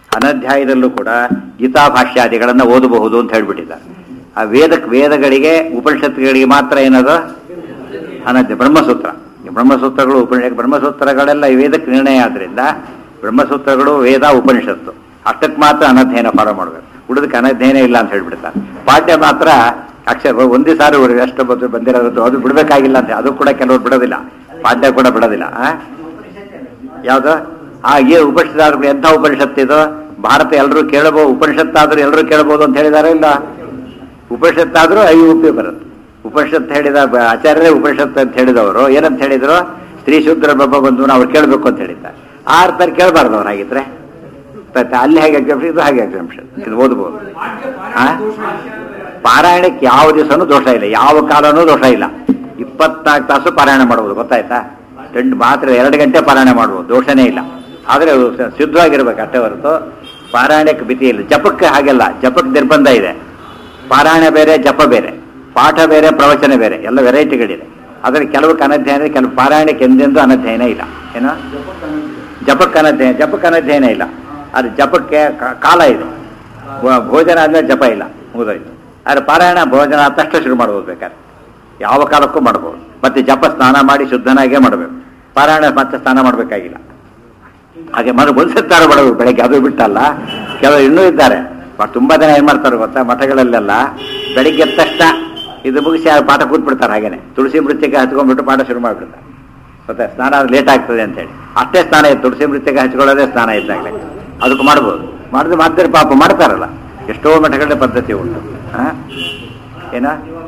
ಅನಧ್ಯಾಯದಲ್ಲೂ ಕೂಡ ಗೀತಾ ಭಾಷ್ಯಾದಿಗಳನ್ನು ಓದಬಹುದು ಅಂತ ಹೇಳ್ಬಿಟ್ಟಿದ್ದಾರೆ ಆ ವೇದ ವೇದಗಳಿಗೆ ಉಪನಿಷತ್ತುಗಳಿಗೆ ಮಾತ್ರ ಏನದು ಅನಧ್ಯ ಬ್ರಹ್ಮಸೂತ್ರ ಈ ಬ್ರಹ್ಮಸೂತ್ರಗಳು ಉಪನಿಷತ್ ಬ್ರಹ್ಮಸೂತ್ರಗಳೆಲ್ಲ ಈ ವೇದಕ್ಕೆ ನಿರ್ಣಯ ಆದ್ರಿಂದ ಬ್ರಹ್ಮಸೂತ್ರಗಳು ವೇದ ಉಪನಿಷತ್ತು ಅಷ್ಟಕ್ಕೆ ಮಾತ್ರ ಅನಧ್ಯಯನ ಫಾಲೋ ಮಾಡಬೇಕು ಉಳಿದಕ್ಕೆ ಅನಧ್ಯಯನ ಇಲ್ಲ ಅಂತ ಹೇಳ್ಬಿಡ್ತಾರೆ ಪಾಠ್ಯ ಮಾತ್ರ ಅಕ್ಷರ ಒಂದೇ ಸಾರಿ ಅವ್ರಿಗೆ ಎಷ್ಟು ಬಂದು ಬಂದಿರೋದು ಅದು ಬಿಡಬೇಕಾಗಿಲ್ಲ ಅಂತ ಅದು ಕೂಡ ಕೆಲವರು ಬಿಡೋದಿಲ್ಲ ಪಾಠ್ಯ ಕೂಡ ಬಿಡೋದಿಲ್ಲ ಆ? ಯಾವುದು ಆ ಈ ಉಪನಿಷತ್ತಾದ್ರು ಎಂಥ ಉಪನಿಷತ್ತು ಇದು ಭಾರತ ಎಲ್ಲರೂ ಕೇಳಬಹುದು ಉಪನಿಷತ್ತಾದ್ರೂ ಎಲ್ಲರೂ ಕೇಳಬಹುದು ಅಂತ ಹೇಳಿದಾರೆ ಇಲ್ಲ ಉಪನಿಷತ್ತಾದ್ರೂ ಐ ಯು ಪಿ ಬರುತ್ತೆ ಉಪನಿಷತ್ ಹೇಳಿದ ಬ- ಆಚಾರ್ಯರೇ ಉಪನಿಷತ್ ಅಂತ ಹೇಳಿದವರು ಏನಂತ ಹೇಳಿದ್ರು ಸ್ತ್ರೀ ಶೂದ್ರ ಬಬ್ಬ ಬಂದು ಅವ್ರು ಕೇಳಬೇಕು ಅಂತ ಹೇಳಿದ್ದಾರೆ ಆ ಅರ್ಥ ಕೇಳಬಾರ್ದು ಅವ್ರು ಹಾಗಿದ್ರೆ ಮತ್ತೆ ಅಲ್ಲಿ ಹೇಗೆ ಎಕ್ಸಾಮ್ಷನ್ ಇದು ಹಾಗೆ ಎಕ್ಸಾಮ್ಷನ್ ಇದು ಓದ್ಬೋದು ಆ? ಪಾರಾಯಣಕ್ಕೆ ಯಾವ ದಿವಸನೂ ದೋಷ ಇಲ್ಲ ಯಾವ ಕಾಲನೂ ದೋಷ ಇಲ್ಲ ಇಪ್ಪತ್ನಾಲ್ಕು ತಾಸು ಪಾರಾಯಣ ಮಾಡ್ಬೋದು ಗೊತ್ತಾಯ್ತಾ రెండు ಮಾತ್ರ ಎರಡು ಗಂಟೆ ಪಾರಾಯಣ ಮಾಡ್ಬೋದು ದೋಷನೇ ಇಲ್ಲ ಆದರೆ ಅದು ಸ- ಸಿದ್ಧವಾಗಿರ್ಬೇಕು ಅಷ್ಟೇ ಹೊರತು ಪಾರಾಯಣಕ್ಕೆ ಮಿತಿ ಇಲ್ಲ ಜಪಕ್ಕೆ ಹಾಗೆಲ್ಲ ಜಪಕ್ಕೆ ನಿರ್ಬಂಧ ಇದೆ ಪಾರಾಯಣ ಬೇರೆ ಜಪ ಬೇರೆ ಪಾಠ ಬೇರೆ ಪ್ರವಚನ ಬೇರೆ ಎಲ್ಲ ವೆರೈಟಿಗಳಿದೆ ಆದರೆ ಕೆಲವಕ್ಕೆ ಅನಧ್ಯಯನ ಇದೆ, ಕೆಲವು ಪಾರಾಯಣಕ್ಕೆ ಎಂದೆಂದೂ ಅನಧ್ಯಯನ ಇಲ್ಲ ಏನೋ ಜಪಕ್ಕೆ ಅನಧ್ಯಯನ ಜಪಕ್ಕೆ ಅನಧ್ಯಯನ ಇಲ್ಲ ಅದು ಜಪಕ್ಕೆ ಕ- ಕಾಲ ಇದೆ ಭೋ- ಭೋಜನ ಆದ್ಮೇಲೆ ಜಪ ಇಲ್ಲ ಮುಗಿದೋಯ್ತು ಆದರೆ ಪಾರಾಯಣ ಭೋಜನ ಆದ ತಕ್ಷಣ ಶುರು ಮಾಡ್ಬೋದು ಬೇಕಾದ್ರೆ ಯಾವ ಕಾಲಕ್ಕೂ ಮಾಡ್ಬೋದು ಮತ್ತೆ ಜಪ ಸ್ನಾನ ಮಾಡಿ ಶುದ್ಧನಾಗೇ ಮಾಡಬೇಕು ಪಾರಾಯಣ ಮತ್ತೆ ಸ್ನಾನ ಮಾಡಬೇಕಾಗಿಲ್ಲ ಹಾಗೆ ಮರು ಮುನ್ಸತ್ತಾರು ಮಾಡಬೇಕು ಬೆಳಗ್ಗೆ ಅದು ಬಿಟ್ಟಲ್ಲ ಕೆಲವರು ಇನ್ನೂ ಇದ್ದಾರೆ ಬಟ್ ತುಂಬಾ ಜನ ಏನ್ ಮಾಡ್ತಾರೆ ಗೊತ್ತಾ ಮಠಗಳಲ್ಲೆಲ್ಲ ಬೆಳಿಗ್ಗೆ ಎದ್ದ ತಕ್ಷಣ ಇದು ಮುಗಿಸಿ ಆ ಪಾಠ ಕೂತ್ಬಿಡ್ತಾರೆ ಹಾಗೇನೆ ತುಳಸಿ ಮೃತ್ಯಕ್ಕೆ ಹಚ್ಕೊಂಡ್ಬಿಟ್ಟು ಪಾಠ ಶುರು ಮಾಡಿಬಿಡ್ತಾರೆ ಮತ್ತೆ ಸ್ನಾನ ಲೇಟ್ ಆಗ್ತದೆ ಅಂತೇಳಿ ಅಷ್ಟೇ ಸ್ನಾನ ಇದೆ ತುಳಸಿ ಮೃತ್ಯಕ್ಕೆ ಹಚ್ಕೊಳ್ಳೋದೇ ಸ್ನಾನ ಇದ್ದಾಗಲೇ ಅದಕ್ಕೆ ಮಾಡ್ಬೋದು ಮಾಡಿದ್ರೆ ಮಾಡಿದ್ರೆ ಪಾಪ ಮಾಡ್ತಾರಲ್ಲ ಎಷ್ಟೋ ಮಠಗಳ ಪದ್ಧತಿ ಉಂಟು ಹಾ ಏನ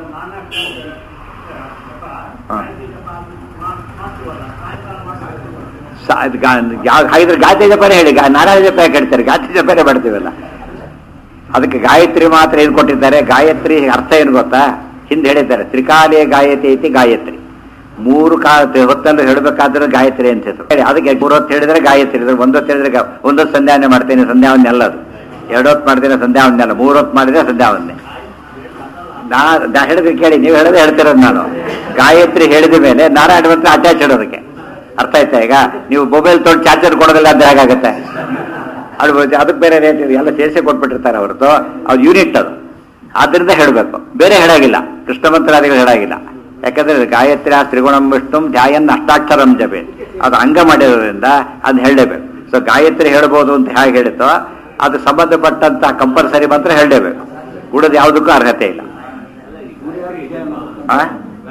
ಹಾ ಸ- ಅದು ಗಾ- ಯಾವ- ಹಾಗಿದ್ರೆ ಗಾಯತ್ರಿ ಜಪನೇ ಹೇಳಿ ಗಾ- ನಾರಾಯಣ ಜಪ ಯಾಕೆ ಹೇಳ್ತಾರೆ ಗಾಯತ್ರಿ ಜಪನೇ ಮಾಡ್ತೀವಲ್ಲ ಅದಕ್ಕೆ ಗಾಯತ್ರಿ ಮಾತ್ರ ಏನು ಕೊಟ್ಟಿದ್ದಾರೆ ಗಾಯತ್ರಿ ಅರ್ಥ ಏನು ಗೊತ್ತಾ ಹಿಂದೆ ಹೇಳಿದ್ದಾರೆ ತ್ರಿಕಾಲೇ ಗಾಯತಿ ಐತಿ ಗಾಯತ್ರಿ ಮೂರು ಕಾ ಹೊತ್ತಲ್ಲಿ ಹೇಳಬೇಕಾದ್ರೆ ಗಾಯತ್ರಿ ಅಂತ ಹೆಸರು ಹೇಳಿ, ಅದಕ್ಕೆ ಮೂರು ಹೊತ್ತು ಹೇಳಿದ್ರೆ ಗಾಯತ್ರಿ ಇದ್ರೆ ಒಂದು ಹೊತ್ತು ಹೇಳಿದ್ರೆ ಗಾ- ಒಂದೊತ್ತು ಸಂಧ್ಯಾವನೆ ಮಾಡ್ತೇನೆ ಸಂಧ್ಯಾವನೆ ಅಲ್ಲ ಅದು ಎರಡು ಹೊತ್ತು ಮಾಡ್ತೇನೆ ಸಂಧ್ಯಾವನೆ ಅಲ್ಲ ಮೂರು ಹೊತ್ತು ಮಾಡಿದ್ರೆ ಸಂಧ್ಯಾವನೆ ನಾ ನಾ ಹೇಳಿದ್ರೆ ಕೇಳಿ ನೀವು ಹೇಳೋದೇ ಹೇಳ್ತಿರೋದು ನಾನು ಗಾಯತ್ರಿ ಹೇಳಿದ ಮೇಲೆ ನಾರಾಯಣ ಮಂತ್ರ ಅಟ್ಯಾಚ್ ಇಡೋದಕ್ಕೆ ಅರ್ಥ ಆಯ್ತಾ ಈಗ ನೀವು ಮೊಬೈಲ್ ತೊಗೊಂಡು ಚಾರ್ಜರ್ ಕೊಡೋದಿಲ್ಲ ಅಂತ ಹೇಗಾಗುತ್ತೆ ಅದು ಅದಕ್ಕೆ ಬೇರೆ ರೇಟ್ ಎಲ್ಲ ಸೇರಿಸಿ ಕೊಟ್ಬಿಟ್ಟಿರ್ತಾರೆ ಹೊರತು ಅದು ಯೂನಿಟ್ ಅದು ಆದ್ರಿಂದ ಹೇಳಬೇಕು ಬೇರೆ ಹೇಳಾಗಿಲ್ಲ ಕೃಷ್ಣ ಮಂತ್ರಾದಿಗಳು ಹೇಳಾಗಿಲ್ಲ ಯಾಕಂದ್ರೆ ಗಾಯತ್ರಿ ಆ ತ್ರಿಗುಣಂ ವಿಷ್ಣು ಧ್ಯಾಯನ್ ಅಷ್ಟಾಕ್ಷರಂ ಜಪೆ ಅದು ಅಂಗ ಮಾಡಿರೋದ್ರಿಂದ ಅದು ಹೇಳಲೇಬೇಕು ಸೊ ಗಾಯತ್ರಿ ಹೇಳ್ಬೋದು ಅಂತ ಹೇಗೆ ಹೇಳಿತೋ ಅದು ಸಂಬಂಧಪಟ್ಟಂತ ಕಂಪಲ್ಸರಿ ಮಂತ್ರ ಹೇಳಲೇಬೇಕು ಉಳಿದ ಯಾವುದಕ್ಕೂ ಅರ್ಹತೆ ಇಲ್ಲ ಆ?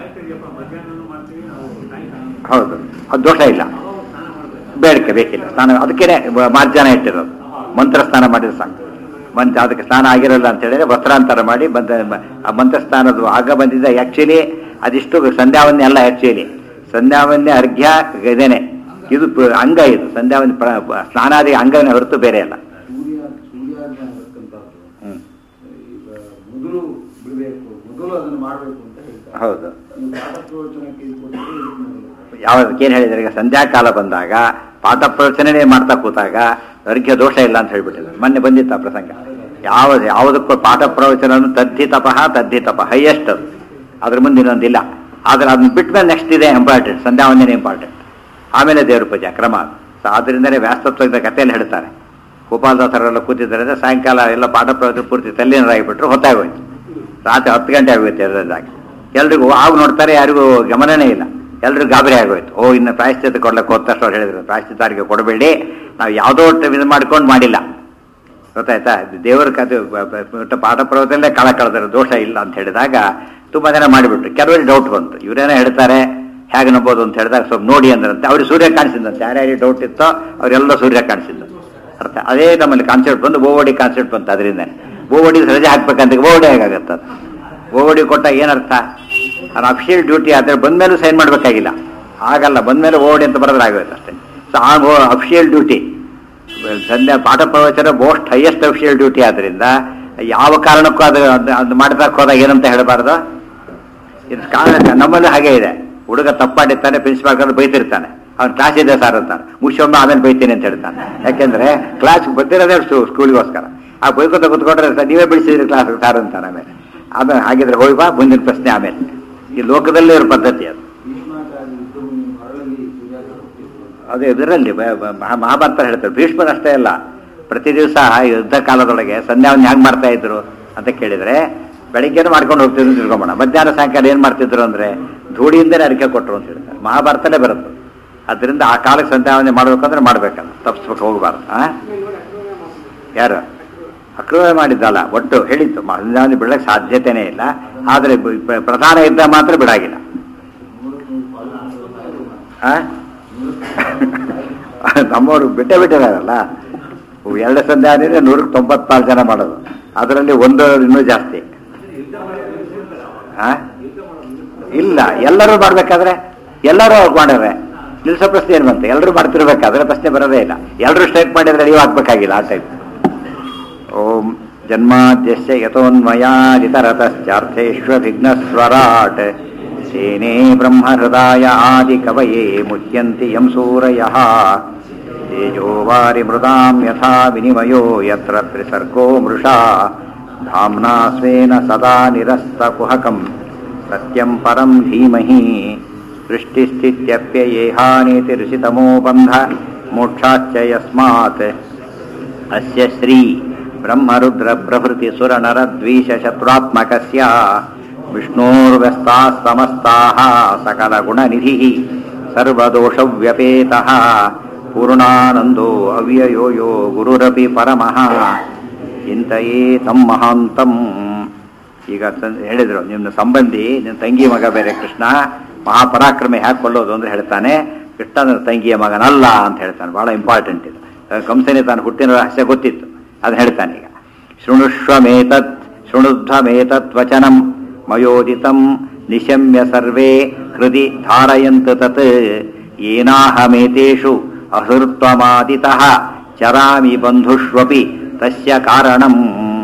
ಹೌದು ಅದು ದೋಷ ಇಲ್ಲ ಬೇಡಕ್ಕೆ ಬೇಕಿಲ್ಲ ಸ್ನಾನ ಅದಕ್ಕೇನೆ ಮಾರ್ಜನ ಇಟ್ಟಿರೋದು ಮಂತ್ರ ಸ್ನಾನ ಮಾಡಿದ್ರೆ ಸಾಕು ಮಂತ್ರ ಅದಕ್ಕೆ ಸ್ನಾನ ಆಗಿರಲ್ಲ ಅಂತ ಹೇಳಿದ್ರೆ ವಸ್ತ್ರಾಂತರ ಮಾಡಿ ಬಂದ ಆ ಮಂತ್ರ ಸ್ನಾನದ ಆಗ ಬಂದಿದ್ದ ಆಕ್ಚುಲಿ ಅದಿಷ್ಟು ಸಂಧ್ಯಾವನ್ಯ ಅಲ್ಲ ಆಕ್ಚುಲಿ ಸಂಧ್ಯಾವನ್ಯ ಅರ್ಘ್ಯ ಇದೇನೆ ಇದು ಪ- ಅಂಗ ಇದು ಸಂಧ್ಯಾವನ್ಯ ಪ್ರ- ಪ- ಸ್ನಾನಾದಿ ಅಂಗನೇ ಹೊರತು ಬೇರೆ ಅಲ್ಲ ಸೂರ್ಯ ಸೂರ್ಯಾಜ್ಞೆ ಅಂತಕ್ಕಂಥದ್ದು ಹ್ಮ್. ಈಗ ಮೊದಲು ಬಿಡಬೇಕು ಮೊದಲು ಅದನ್ನು ಮಾಡಬೇಕು ಅಂತ ಹೇಳ್ತಾರೆ ಹೌದು ನೀವು ಪಾಠ ಪ್ರವಚನಕ್ಕೆ ಇದು ಕೊಟ್ಟಿದ್ರೆ ಇದಕ್ಕೆ ಮಾಡಿಲ್ಲ. ಯಾವ್ದಕ್ಕೇನು ಹೇಳಿದ್ರೆ ಈಗ ಸಂಧ್ಯಾಕಾಲ ಬಂದಾಗ ಪಾಠ ಪ್ರವಚನನೇ ಮಾಡ್ತಾ ಕೂತಾಗ ಅರ್ಘ್ಯ ದೋಷ ಇಲ್ಲ ಅಂತ ಹೇಳ್ಬಿಟ್ಟಿದ್ದಾರೆ ಮೊನ್ನೆ ಬಂದಿತ್ತು ಆ ಪ್ರಸಂಗ ಯಾವ ಯಾವುದಕ್ಕೂ ಪಾಠ ಪ್ರವಚನ ತದ್ಧಿ ತಪಃ ತದ್ಧಿ ತಪ ಹೈಯೆಸ್ಟ್ ಅದು ಅದ್ರ ಮುಂದೆ ಇನ್ನೊಂದಿಲ್ಲ ಆದ್ರೆ ಅದನ್ನ ಬಿಟ್ಟ ಮೇಲೆ ನೆಕ್ಸ್ಟ್ ಇದೆ ಇಂಪಾರ್ಟೆಂಟ್ ಸಂಧ್ಯಾವಂದನೆ ಇಂಪಾರ್ಟೆಂಟ್ ಆಮೇಲೆ ದೇವ್ರ ಪೂಜೆ ಕ್ರಮ ಅದು. ಸೊ ಆದ್ರಿಂದನೇ ವ್ಯಾಸ್ತತ್ವದ ಕಥೆಯಲ್ಲಿ ಹೇಳ್ತಾರೆ ಗೋಪಾಲದಾಸರೆಲ್ಲ ಕೂತಿದ್ದಾರೆ ಅಂದ್ರೆ ಸಾಯಂಕಾಲ ಎಲ್ಲ ಪಾಠ ಪ್ರವಚನ ಪೂರ್ತಿ ತಲ್ಲಿನರಾಗಿಬಿಟ್ರು ಹೊತ್ತಾಗೋಯ್ತು ರಾತ್ರಿ ಹತ್ತು ಗಂಟೆ ಆಗೋಯ್ತು ಎರಡರದಾಗಿ ಎಲ್ರಿಗೂ ಆಗ ನೋಡ್ತಾರೆ ಯಾರಿಗೂ ಗಮನನೇ ಇಲ್ಲ ಎಲ್ರಿಗೂ ಗಾಬರಿ ಆಗೋಯ್ತು ಓ ಇನ್ನು ಪ್ರಾಯಶ್ಚಿತ್ತ ಕೊಡ್ಲಿಕ್ಕೆ ಹೋದ ತಕ್ಷಣ ಅವ್ರು ಹೇಳಿದ್ರು ಪ್ರಾಯಶ್ಚಿತ್ತಾರಿಗೆ ಕೊಡಬೇಡಿ ನಾವು ಯಾವುದೋ ಒಟ್ಟು ಇದು ಮಾಡ್ಕೊಂಡು ಮಾಡಿಲ್ಲ ಗೊತ್ತಾಯ್ತಾ ಇದು ದೇವರ ಕಥೆ ಬ- ಬ- ಒಟ್ಟು ಪಾಠ ಪ್ರವಚನಲ್ಲೇ ಕಳ ಕಳೆದ್ರೆ ದೋಷ ಇಲ್ಲ ಅಂತ ಹೇಳಿದಾಗ ತುಂಬಾ ಜನ ಮಾಡಿಬಿಟ್ರು ಕೆಲವರಿಗೆ ಡೌಟ್ ಬಂತು ಇವರೇನೋ ಹೇಳ್ತಾರೆ ಹೇಗೆ ನಂಬೋದು ಅಂತ ಹೇಳಿದಾಗ ಸ್ವಲ್ಪ ನೋಡಿ ಅಂದ್ರಂತೆ ಅವ್ರಿಗೆ ಸೂರ್ಯ ಕಾಣಿಸಿದಂತೆ ಯಾರ್ಯಾರಿಗೆ ಡೌಟ್ ಇತ್ತೋ ಅವರೆಲ್ಲ ಸೂರ್ಯ ಕಾಣಿಸಿದ್ದು ಅರ್ಥ ಅದೇ ನಮ್ಮಲ್ಲಿ ಕಾನ್ಸೆಪ್ಟ್ ಬಂದು ಓವಡಿ ಕಾನ್ಸೆಪ್ಟ್ ಬಂತು ಅದರಿಂದ ಓವಡಿ ರಜೆ ಹಾಕ್ಬೇಕಂತ ಓವಡಿ ಹೇಗಾಗತ್ತೆ ಅದು ಓವಡಿ ಕೊಟ್ಟಾಗ ಏನರ್ಥ ಅದು ಅಫಿಷಿಯಲ್ ಡ್ಯೂಟಿ ಆದರೆ ಬಂದ್ಮೇಲೂ ಸೈನ್ ಮಾಡಬೇಕಾಗಿಲ್ಲ ಆಗಲ್ಲ ಬಂದ್ಮೇಲೆ ಓವಡಿ ಅಂತ ಬರೋದ್ರೆ ಆಗೋಯ್ತು ಅಷ್ಟೇ ಸೊ ಆ ಅಫಿಷಿಯಲ್ ಡ್ಯೂಟಿ ಸಂಧ್ಯಾ ಪಾಠ ಪ್ರವಚನ ಮೋಸ್ಟ್ ಹೈಯೆಸ್ಟ್ ಅಫಿಷಿಯಲ್ ಡ್ಯೂಟಿ ಆದ್ರಿಂದ ಯಾವ ಕಾರಣಕ್ಕೂ ಅದು ಅದು- ಅದು ಮಾಡ್ದಕ್ಕೆ ಹೋದಾಗ ಏನಂತ ಹೇಳಬಾರ್ದು ಇದು ಕಾರಣ ನಮ್ಮಲ್ಲಿ ಹಾಗೆ ಇದೆ ಹುಡುಗ ತಪ್ಪಾಡಿರ್ತಾನೆ ಪ್ರಿನ್ಸಿಪಾಲ್ ಕರೆದು ಬೈತಿರ್ತಾನೆ ಅವ್ನು ಕ್ಲಾಸ್ ಇದೆ ಸರ್ ಅಂತಾನೆ ಮುಗಿಸೊಮ್ಮೆ ಆಮೇಲೆ ಬೈತೀನಿ ಅಂತ ಹೇಳ್ತಾನೆ ಯಾಕೆಂದ್ರೆ ಕ್ಲಾಸ್ ಬಂದಿರೋದೇ ಸ್ಕೂಲಿಗೋಸ್ಕರ ಆ ಬೈಕೋತ ಕುತ್ಕೊಂಡ್ರೆ ಸರ್ ನೀವೇ ಬಿಡಿಸಿದ್ರಿ ಕ್ಲಾಸ್ ಸರ್ ಅಂತಾನೆ ಆಮೇಲೆ ಆಮೇಲೆ ಹಾಗಿದ್ರೆ ಹೋಗಿ ಬಾ ಮುಂದಿನ ಪ್ರಶ್ನೆ ಆಮೇಲೆ ಈ ಲೋಕದಲ್ಲೇ ಇರೋ ಪದ್ಧತಿ ಅದು ಭೀಷ್ಮಾಚಾರ್ಯ ಯುದ್ಧವನ್ನು ಮರಳಲ್ಲಿ ಸೂರ್ಯಾಗ್ರಹ ಹುಟ್ಟಿಸಿದ್ರು. ಅದು ಇದರಲ್ಲಿ ಬ- ಬ- ಮಹಾ- ಮಹಾಭಾರತ ಹೇಳ್ತಾರೆ ಭೀಷ್ಮನ ಅಷ್ಟೇ ಅಲ್ಲ ಪ್ರತಿ ದಿವಸ ಯುದ್ಧ ಕಾಲದೊಳಗೆ ಸಂಧ್ಯಾವನ್ನ ಹ್ಯಾಂಗ್ ಮಾಡ್ತಾ ಇದ್ರು ಅಂತ ಕೇಳಿದ್ರೆ ಬೆಳಿಗ್ಗೆನೂ ಮಾಡ್ಕೊಂಡು ಹೋಗ್ತಿದ್ರು ತಿಳ್ಕೊಂಬೋಣ ಮಧ್ಯಾಹ್ನ ಸಾಯಂಕಾಲ ಏನ್ ಮಾಡ್ತಿದ್ರು ಅಂದ್ರೆ ಧೂಳಿಯಿಂದಲೇ ಅರಿಕೆ ಕೊಟ್ಟರು ಅಂತ ಹೇಳ್ತಾರೆ ಮಹಾಭಾರತಲ್ಲೇ ಬರುತ್ತೆ ಅದರಿಂದ ಆ ಕಾಲಕ್ಕೆ ಸಂಧ್ಯಾವಂದನೆ ಮಾಡ್ಬೇಕಂದ್ರೆ ಮಾಡ್ಬೇಕಲ್ಲ ತಪ್ಪಿಸ್ಬೇಕು ಹೋಗಬಾರ್ದು ಆ ಯಾರು ಅಕ್ರಮ ಮಾಡಿದ್ದಲ್ಲ ಒಟ್ಟು ಹೇಳಿತ್ತು ಸಂಧ್ಯಾವಂದನೆ ಬಿಡಕ್ಕೆ ಸಾಧ್ಯತೆನೇ ಇಲ್ಲ ಆದರೆ ಬ- ಬ- ಪ್ರಧಾನ ಯುದ್ಧ ಮಾತ್ರ ಬಿಡಾಗಿಲ್ಲ ಆ? ನಮ್ಮವರು ಬಿಟ್ಟೆ ಬಿಟ್ಟಿದಾರಲ್ಲ ಎರಡು ಸಂಧ್ಯಾ ಅಂದ್ರೆ ನೂರಕ್ಕೆ ತೊಂಬತ್ತಾರು ಜನ ಮಾಡೋದು ಅದರಲ್ಲಿ ಒಂದು ಇನ್ನೂ ಜಾಸ್ತಿ ಆ? ಇಲ್ಲ ಎಲ್ಲರೂ ಮಾಡ್ಬೇಕಾದ್ರೆ ಎಲ್ಲರೂ ಮಾಡ್ಯಾರೆ ನಿಲ್ಸೋ ಪ್ರಶ್ನೆ ಏನು ಬಂತು ಎಲ್ಲರೂ ಮಾಡ್ತಿರ್ಬೇಕಾದ್ರೆ ಪ್ರಶ್ನೆ ಬರೋದೇ ಇಲ್ಲ ಎಲ್ಲರೂ ಸ್ಟ್ರೈಕ್ ಮಾಡಿದ್ರೆ ನೀವು ಹಾಕ್ಬೇಕಾಗಿಲ್ಲ ಆ ಟೈಪ್ ಓಂ ಜನ್ಮಾದ್ಯಸ್ಯ ಯತೋನ್ಮಯಾದಿತರತಶ್ಚಾರ್ಥೇಷ್ವಭಿಘ್ನಸ್ವರಾಟ್ ಸೇನೆ ಬ್ರಹ್ಮಹೃದಾಯ ಆದಿ ಕವಯೇ ಮುಚ್ಯಂತಿ ಯಂ ಸೂರಯಃ ತೇಜೋ ವಾರಿ ಮೃದಾಂ ಯಥಾ ವಿನಿಮಯೋ ಯತ್ರ ತ್ರಿಸರ್ಗೋ ಮೃಷಾ ಧಾಮ್ನಾ ಸ್ವೇನ ಸದಾ ನಿರಸ್ತಕುಹಕಂ ಸತ್ಯಂ ಪರಂ ಧೀಮಹಿ ಸೃಷ್ಟಿಸ್ಥಿತ್ಯಪ್ಯಯೇಹಾನೇತಿ ಋಷಿತಮೋ ಬಂಧ ಮೋಕ್ಷಾಚ್ಚ ಯಸ್ಮಾತ್ ಅಸ್ಯ ಶ್ರೀ ಬ್ರಹ್ಮರುದ್ರ ಪ್ರಭೃತಿ ಸುರನರ ದ್ವೇಷ ಶತ್ರುತ್ಮಕಸ್ಯ ವಿಷ್ಣೋರ್ವ್ಯಸ್ತಾಃ ಸಮಸ್ತಾಃ ಸಕಲ ಗುಣನಿಧಿ ಸರ್ವದೋಷವ್ಯಪೇತಃ ಪೂರ್ಣಾನಂದೋ ಅವ್ಯಯೋ ಯೋ ಗುರುರಪಿ ಪರಮಃ ಚಿಂತೆಯೇ ತಮ್ಮ ಮಹಾಂತಂ ಈಗ ತ- ಹೇಳಿದ್ರು ನಿಮ್ಮ ಸಂಬಂಧಿ ನಿಮ್ಮ ತಂಗಿ ಮಗ ಬೇರೆ ಕೃಷ್ಣ ಮಹಾಪರಾಕ್ರಮೆ ಹ್ಯಾಕ್ ಕೊಳ್ಳೋದು ಅಂದ್ರೆ ಹೇಳ್ತಾನೆ ಕೃಷ್ಣನ ತಂಗಿಯ ಮಗನಲ್ಲ ಅಂತ ಹೇಳ್ತಾನೆ ಬಹಳ ಇಂಪಾರ್ಟೆಂಟ್ ಇದು ಅಹ್ ಕಂಸನೇ ತಾನು ಹುಟ್ಟಿನ ರಹಸ್ಯ ಗೊತ್ತಿತ್ತು ಅದನ್ನ ಹೇಳ್ತಾನೆ ಈಗ ಶೃಣುಷ್ವಮೇತತ್ ಶೃಣುಧ್ವಮೇತತ್ ವಚನಂ ಮಯೋದಿತಂ ನಿಶಮ್ಯ ಸರ್ವೇ ಹೃದಿ ಧಾರಯಂತ ತತ್ ಏನಾಹಮೇತೇಷು ಅಹೃತ್ವಮಾದಿತಃ ಚರಾಮಿ ಬಂಧುಷ್ವಪಿ ತಸ್ಯ ಕಾರಣಂ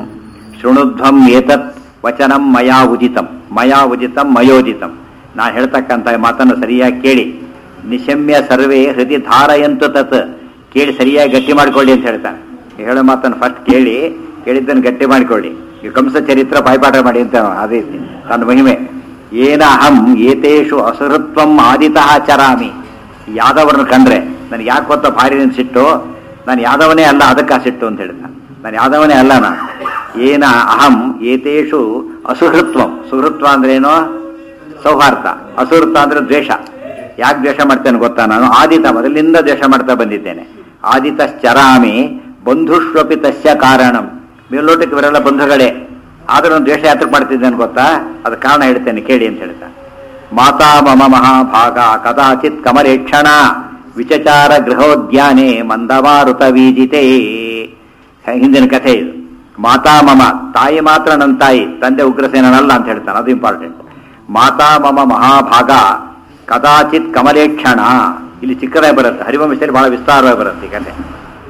ಶೃಣುಧ್ವಂ ಏತತ್ ವಚನಂ ಮಯಾ ಉದಿತಂ ಮಯಾ ಉದಿತಂ ಮಯೋದಿತಂ ನಾನು ಹೇಳ್ತಕ್ಕಂಥ ಮಾತನ್ನು ಸರಿಯಾಗಿ ಕೇಳಿ ನಿಶಮ್ಯ ಸರ್ವೇ ಹೃದಯ ಧಾರಯಂತು ತತ್ ಕೇಳಿ ಸರಿಯಾಗಿ ಗಟ್ಟಿ ಮಾಡ್ಕೊಳ್ಳಿ ಅಂತ ಹೇಳ್ತಾನೆ ಈ ಹೇಳೋ ಮಾತನ್ನು ಫಸ್ಟ್ ಕೇಳಿ ಕೇಳಿದ್ದನ್ನು ಗಟ್ಟಿ ಮಾಡಿಕೊಳ್ಳಿ ಈ ಕಂಸ ಚರಿತ್ರ ಬಾಯ್ಪಾಠ ಮಾಡಿ ಅಂತ ಅದೇ ರೀತಿ ತನ್ನ ಮಹಿಮೆ ಏನ ಅಹಂ ಏತೇಷು ಅಸುರತ್ವಂ ಆದಿತಃ ಚರಾಮಿ ಯಾದವರನ್ನು ಕಂಡ್ರೆ ನನಗೆ ಯಾಕೆ ಗೊತ್ತಾ ಭಾರಿ ನಿನ್ ಸಿಟ್ಟು ನಾನು ಯಾದವನೇ ಅಲ್ಲ ಅದಕ್ಕೆ ಆ ಸಿಟ್ಟು ಅಂತ ಹೇಳಿದ ನಾನು ಯಾದವನೇ ಅಲ್ಲ ನಾನು ಏನ ಅಹಂ ಏತೇಷು ಅಸುಹೃತ್ವಂ ಸುಹೃತ್ವ ಅಂದ್ರೆ ಏನು ಸೌಹಾರ್ದ ಅಸುಹೃತ್ವ ಅಂದ್ರೆ ದ್ವೇಷ ಯಾಕೆ ದ್ವೇಷ ಮಾಡ್ತೇನೆ ಗೊತ್ತಾ ನಾನು ಆದಿತ ಮೊದಲಿಂದ ದ್ವೇಷ ಮಾಡ್ತಾ ಬಂದಿದ್ದೇನೆ ಆದಿತಶ್ಚರಾಮಿ ಬಂಧುಷ್ವಪಿ ತಸ್ಯ ಕಾರಣಂ ಮೇಲ್ನೋಟಕ್ಕೆ ಇವರೆಲ್ಲ ಬಂಧುಗಳೇ ಆದ್ರೂ ನಾನು ದ್ವೇಷ ಯಾತ್ರಕ್ಕೆ ಮಾಡ್ತಿದ್ದೇನೆ ಗೊತ್ತಾ ಅದ ಕಾರಣ ಹೇಳ್ತೇನೆ ಕೇಳಿ ಅಂತ ಹೇಳ್ತಾ ಮಾತಾ ಮಮ ಮಹಾಭಾಗ ಕದಾಚಿತ್ ಕಮಲೇಕ್ಷಣ ವಿಚಚಾರ ಗೃಹೋದ್ಯಾನೆ ಮಂದಮಾರುತ ವೀಜಿತೆ ಹಿಂದಿನ ಕಥೆ ಇದು ಮಾತಾ ಮಮ ತಾಯಿ ಮಾತ್ರ ನನ್ನ ತಾಯಿ ತಂದೆ ಉಗ್ರಸೇನಲ್ಲ ಅಂತ ಹೇಳ್ತಾನೆ ಅದು ಇಂಪಾರ್ಟೆಂಟ್ ಮಾತಾ ಮಮ ಮಹಾಭಾಗ ಕದಾಚಿತ್ ಕಮಲೇಕ್ಷಣ ಇಲ್ಲಿ ಚಿಕ್ಕದಾಗಿ ಬರುತ್ತೆ ಹರಿವಂಶದಲ್ಲಿ ಬಹಳ ವಿಸ್ತಾರವಾಗಿ ಬರುತ್ತೆ ಈ ಕಥೆ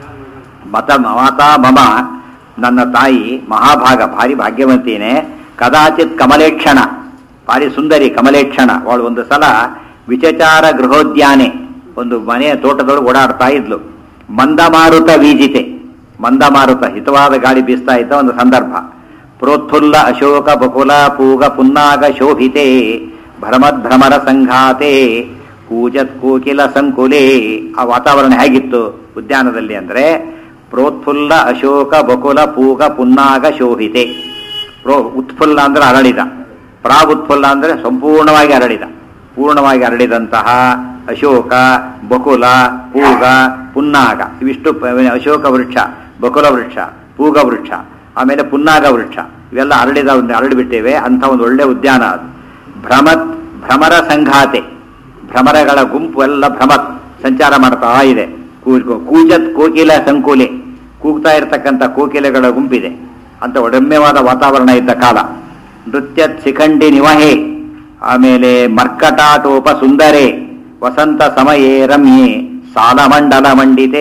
ಮತ ಮಾತಾ ಮಮ ನನ್ನ ತಾಯಿ ಮಹಾಭಾಗ ಭಾರಿ ಭಾಗ್ಯವಂತಿನೇ ಕದಾಚಿತ್ ಕಮಲೇಕ್ಷಣ ಭಾರಿ ಸುಂದರಿ ಕಮಲೇಕ್ಷಣ ಅವಳು ಒಂದು ಸಲ ವಿಚಚಾರ ಗೃಹೋದ್ಯಾನೆ ಒಂದು ಮನೆಯ ತೋಟದೊಳಗೆ ಓಡಾಡ್ತಾ ಇದ್ಲು ಮಂದಮಾರುತ ವೀಜಿತೆ ಮಂದಮಾರುತ ಹಿತವಾದ ಗಾಳಿ ಬೀಸ್ತಾ ಇದ್ದ ಒಂದು ಸಂದರ್ಭ ಪ್ರೋತ್ಫುಲ್ಲ ಅಶೋಕ ಬಕುಲ ಪೂಗ ಪುನ್ನಾಗ ಶೋಭಿತೆ ಭ್ರಮದ್ಭ್ರಮರ ಸಂಘಾತೆ ಕೂಜತ್ ಕೋಕಿಲ ಸಂಕುಲೆ ಆ ವಾತಾವರಣ ಹೇಗಿತ್ತು ಉದ್ಯಾನದಲ್ಲಿ ಅಂದ್ರೆ ಪ್ರೋತ್ಫುಲ್ಲ ಅಶೋಕ ಬಕುಲ ಪೂಗ ಪುನ್ನಾಗ ಶೋಭಿತೆ ಪ್ರೋ ಉತ್ಫುಲ್ಲ ಅಂದ್ರೆ ಅರಳಿದ ಪ್ರಾ ಉತ್ಫುಲ್ಲ ಅಂದ್ರೆ ಸಂಪೂರ್ಣವಾಗಿ ಅರಳಿದ ಪೂರ್ಣವಾಗಿ ಅರಳಿದಂತಹ ಅಶೋಕ ಬಕುಲ ಪೂಗ ಪುನ್ನಾಗ ಇವಿಷ್ಟು ಪ- ಅಶೋಕ ವೃಕ್ಷ ಬಕುಲ ವೃಕ್ಷ ಪೂಗ ವೃಕ್ಷ ಆಮೇಲೆ ಪುನ್ನಾಗ ವೃಕ್ಷ ಇವೆಲ್ಲ ಅರಳಿದ ಒಂದು ಅರಳಿಬಿಟ್ಟಿವೆ ಅಂತ ಒಂದು ಒಳ್ಳೆ ಉದ್ಯಾನ ಅದು ಭ್ರಮತ್ ಭ್ರಮರ ಸಂಘಾತೆ ಭ್ರಮರಗಳ ಗುಂಪು ಎಲ್ಲ ಭ್ರಮತ್ ಸಂಚಾರ ಮಾಡ್ತಾ ಇದೆ ಕೂ- ಕೂಜತ್ ಕೋಕಿಲ ಸಂಕುಲೆ ಕೂಗ್ತಾ ಇರತಕ್ಕಂಥ ಕೋಕಿಲೆಗಳ ಗುಂಪಿದೆ ಅಂತ ಒಡಮ್ಯವಾದ ವಾತಾವರಣ ಇದ್ದ ಕಾಲ ನೃತ್ಯ ಶಿಖಂಡಿ ನಿವಹೆ ಆಮೇಲೆ ಮರ್ಕಟಾಟೋಪ ಸುಂದರೆ ವಸಂತ ಸಮಯೇ ರಮ್ಯೆ ಸಾಲಮಂಡಲ ಮಂಡಿತೆ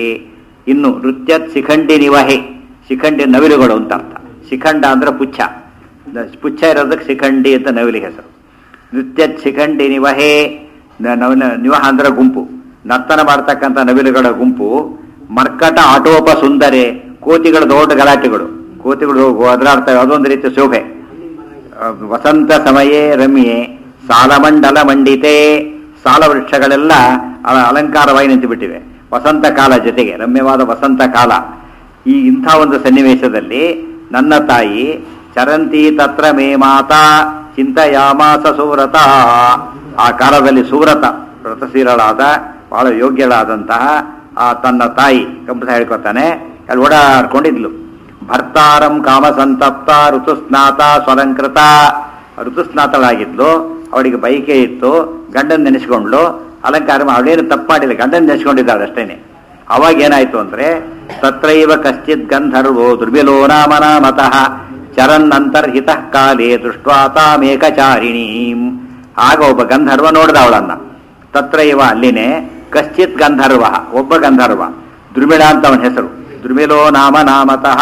ಇನ್ನು ನೃತ್ಯ ಶಿಖಂಡಿ ನಿವಹೆ ಶಿಖಂಡಿ ನವಿಲುಗಳು ಅಂತ ಅರ್ಥ ಶಿಖಂಡ ಅಂದ್ರೆ ಪುಚ್ಛ ಪುಚ್ಛ ಇರೋದಕ್ಕೆ ಶಿಖಂಡಿ ಅಂತ ನವಿಲಿಗೆ ಹೆಸರು ನೃತ್ಯ ಶಿಖಂಡಿ ನಿವಹೆ ನ- ನವನ ನಿವಹ ಅಂದ್ರೆ ಗುಂಪು ನರ್ತನ ಮಾಡ್ತಕ್ಕಂಥ ನವಿಲುಗಳ ಗುಂಪು ಮರ್ಕಟ ಆಟೋಪ ಸುಂದರೆ ಕೋತಿಗಳ ದೊಡ್ಡ ಗಲಾಟೆಗಳು ಕೋತಿಗಳು ಒದರಾಡ್ತವೆ ಅದೊಂದು ರೀತಿ ಶೋಭೆ ಆ, ವಸಂತ ಸಮಯೇ ರಮ್ಯೆ ಸಾಲಮಂಡಲ ಮಂಡಿತೆ ಸಾಲ ವೃಕ್ಷಗಳೆಲ್ಲ ಅಲ- ಅಲಂಕಾರವಾಗಿ ನಿಂತು ಬಿಟ್ಟಿವೆ ವಸಂತ ಕಾಲ ಜೊತೆಗೆ ರಮ್ಯವಾದ ವಸಂತ ಕಾಲ ಈ ಇಂಥ ಒಂದು ಸನ್ನಿವೇಶದಲ್ಲಿ ನನ್ನ ತಾಯಿ ಚರಂತಿ ತತ್ರ ಮೇ ಮಾತಾ ಚಿಂತಯಾಮಾಸ ಸೂರತ ಆ ಕಾಲದಲ್ಲಿ ಸೂರತ ವ್ರತಶೀಲಳಾದ ಬಹಳ ಯೋಗ್ಯಳಾದಂತಹ ಆ ತನ್ನ ತಾಯಿ ಕಂಪಸ ಹೇಳ್ಕೊತಾನೆ ಅಲ್ಲಿ ಓಡಾಡ್ಕೊಂಡಿದ್ಲು ಭರ್ತಾರಂ ಕಾಮಸಂತಪ್ತ ಋತುಸ್ನಾತ ಸ್ವಲಂಕೃತ ಋತುಸ್ನಾತಳಾಗಿದ್ಲು ಅವಳಿಗೆ ಬೈಕೆ ಇತ್ತು ಗಂಡನ್ ನೆನೆಸ್ಕೊಂಡ್ಲು ಅಲಂಕಾರ ಮಾ- ಅವಳೇನು ತಪ್ಪು ಮಾಡಿಲ್ಲ ಗಂಡನ್ ನೆನೆಸ್ಕೊಂಡಿದ್ದಾಳೆ ಅಷ್ಟೇನೆ ಅವಾಗ ಏನಾಯ್ತು ಅಂದ್ರೆ ತತ್ರೈವ ಕಶ್ಚಿತ್ ಗಂಧರ್ವೋ ದುರ್ಬಿಲೋ ನಾಮ ನಾಮತಃ ಚರನ್ ಅಂತರ್ಹಿತ ಕಾಲೇ ದೃಷ್ಟ್ವಾ ತಾಮೇಕಚಾರಿಣೀಂ ಆಗ ಒಬ್ಬ ಗಂಧರ್ವ ನೋಡ್ದ ಅವಳನ್ನ ತತ್ರೈವ ಅಲ್ಲಿನೇ ಕಶ್ಚಿತ್ ಗಂಧರ್ವ ಒಬ್ಬ ಗಂಧರ್ವ ದುರ್ಮಿಳ ಅಂತ ಅವನ ಹೆಸರು ದುರ್ಮಿಲೋ ನಾಮ ನಾಮತಃ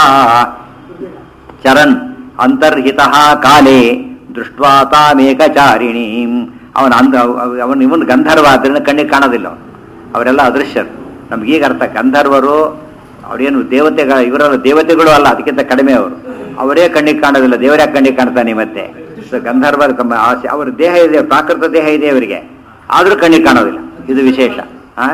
ಚರನ್ ಅಂತರ್ಹಿತ ಕಾಲೇ ದೃಷ್ಟ್ವಾ ತಾಮೇಕಚಾರಿಣೀಂ ಅವನ ಅಂದ ಅವನು ಇವನ್ ಗಂಧರ್ವ ಆದ್ರಿಂದ ಕಣ್ಣಿಗೆ ಕಾಣೋದಿಲ್ಲ ಅವನು ಅವರೆಲ್ಲ ಅದೃಶ್ಯರು ನಮ್ಗೀಗ ಅರ್ಥ ಗಂಧರ್ವರು ಅವರೇನು ದೇವತೆಗಳ ಇವರೆಲ್ಲ ದೇವತೆಗಳು ಅಲ್ಲ ಅದಕ್ಕಿಂತ ಕಡಿಮೆ ಅವರು ಅವರೇ ಕಣ್ಣಿಗೆ ಕಾಣೋದಿಲ್ಲ ದೇವರೇ ಕಣ್ಣಿಗೆ ಕಾಣ್ತಾನೆ ಮತ್ತೆ ಸೊ ಗಂಧರ್ವರು ತಮ್ಮ ಆಸೆ ಅವರ ದೇಹ ಇದೆ ಪ್ರಾಕೃತ ದೇಹ ಇದೆ ಅವರಿಗೆ ಆದರೂ ಕಣ್ಣಿಗೆ ಕಾಣೋದಿಲ್ಲ ಇದು ವಿಶೇಷ ಆ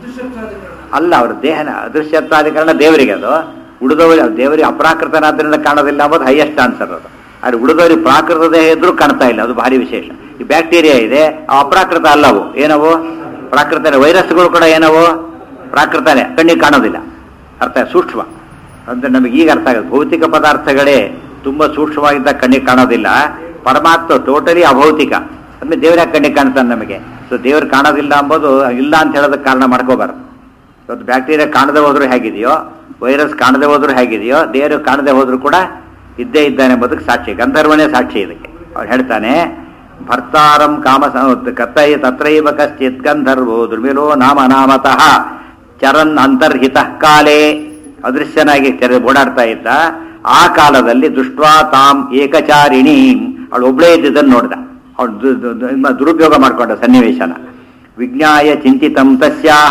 ಅಲ್ಲ ಅವ್ರ ದೇಹನ ಅದೃಶ್ಯತ್ವಾಧಿಕರಣ ದೇವರಿಗೆ ಅದು ಉಳಿದವರು ದೇವರಿಗೆ ಅಪ್ರಾಕೃತನಾದ್ರಿಂದ ಕಾಣೋದಿಲ್ಲ ಅಂಬೋದು ಹೈಯೆಸ್ಟ್ ಆನ್ಸರ್ ಅದು ಆದ್ರೆ ಉಳಿದವರಿಗೆ ಪ್ರಾಕೃತ ದೇಹ ಇದ್ರೂ ಕಾಣ್ತಾ ಇಲ್ಲ ಅದು ಭಾರಿ ವಿಶೇಷ ಈ ಬ್ಯಾಕ್ಟೀರಿಯಾ ಇದೆ ಆ ಅಪ್ರಾಕೃತ ಅಲ್ಲವು ಏನವು ಪ್ರಾಕೃತನೇ ವೈರಸ್ಗಳು ಕೂಡ ಏನವು ಪ್ರಾಕೃತನೇ ಕಣ್ಣಿಗೆ ಕಾಣೋದಿಲ್ಲ ಅರ್ಥ ಸೂಕ್ಷ್ಮ ಅಂದ್ರೆ ನಮಗೆ ಈಗ ಅರ್ಥ ಆಗುತ್ತೆ ಭೌತಿಕ ಪದಾರ್ಥಗಳೇ ತುಂಬಾ ಸೂಕ್ಷ್ಮವಾಗಿದ್ದ ಕಣ್ಣಿಗೆ ಕಾಣೋದಿಲ್ಲ ಪರಮಾತ್ಮ ಟೋಟಲಿ ಅಭೌತಿಕ ಅಂದ್ರೆ ದೇವರ ಕಣ್ಣಿಗೆ ಕಾಣ್ತಾನೆ ನಮಗೆ ಸೊ ದೇವ್ರು ಕಾಣೋದಿಲ್ಲ ಅಂಬೋದು ಇಲ್ಲ ಅಂತ ಹೇಳೋದಕ್ಕೆ ಕಾರಣ ಮಾಡ್ಕೋಬಾರ್ದು ಇವತ್ತು ಬ್ಯಾಕ್ಟೀರಿಯಾ ಕಾಣದೆ ಹೋದ್ರೂ ಹೇಗಿದೆಯೋ ವೈರಸ್ ಕಾಣದೆ ಹೋದ್ರೂ ಹೇಗಿದೆಯೋ ದೇವರು ಕಾಣದೆ ಹೋದ್ರೂ ಕೂಡ ಇದ್ದೇ ಇದ್ದಾನೆ ಎಂಬುದಕ್ಕೆ ಸಾಕ್ಷಿ ಗಂಧರ್ವನೇ ಸಾಕ್ಷಿ ಇದಕ್ಕೆ ಅವ್ನು ಹೇಳ್ತಾನೆ ಭರ್ತಾರಂ ಕಾಮ ಕತ್ತೈ ತತ್ರೈವ ಕಶ್ಚಿತ್ ಗಂಧರ್ವೋ ದುರ್ಮಿಲೋ ನಾಮ ನಾಮತಃ ಚರನ್ ಅಂತರ್ಹಿತ ಕಾಲೇ ಅದೃಶ್ಯನಾಗಿ ತೆರೆ ಓಡಾಡ್ತಾ ಇದ್ದ ಆ ಕಾಲದಲ್ಲಿ ದುಷ್ಟ್ವಾ ತಾಮ್ ಏಕಚಾರಿಣಿ ಅವಳು ಒಬ್ಳೇ ಇದ್ದಿದ್ದನ್ನು ನೋಡ್ದ ಅವಳು ದು- ದು- ದು- ದುರುಪಯೋಗ ಮಾಡ್ಕೊಂಡ ಸನ್ನಿವೇಶನ ವಿಜ್ಞಾಯ ಚಿಂತಿತಂ ತಸ್ಯಾಹ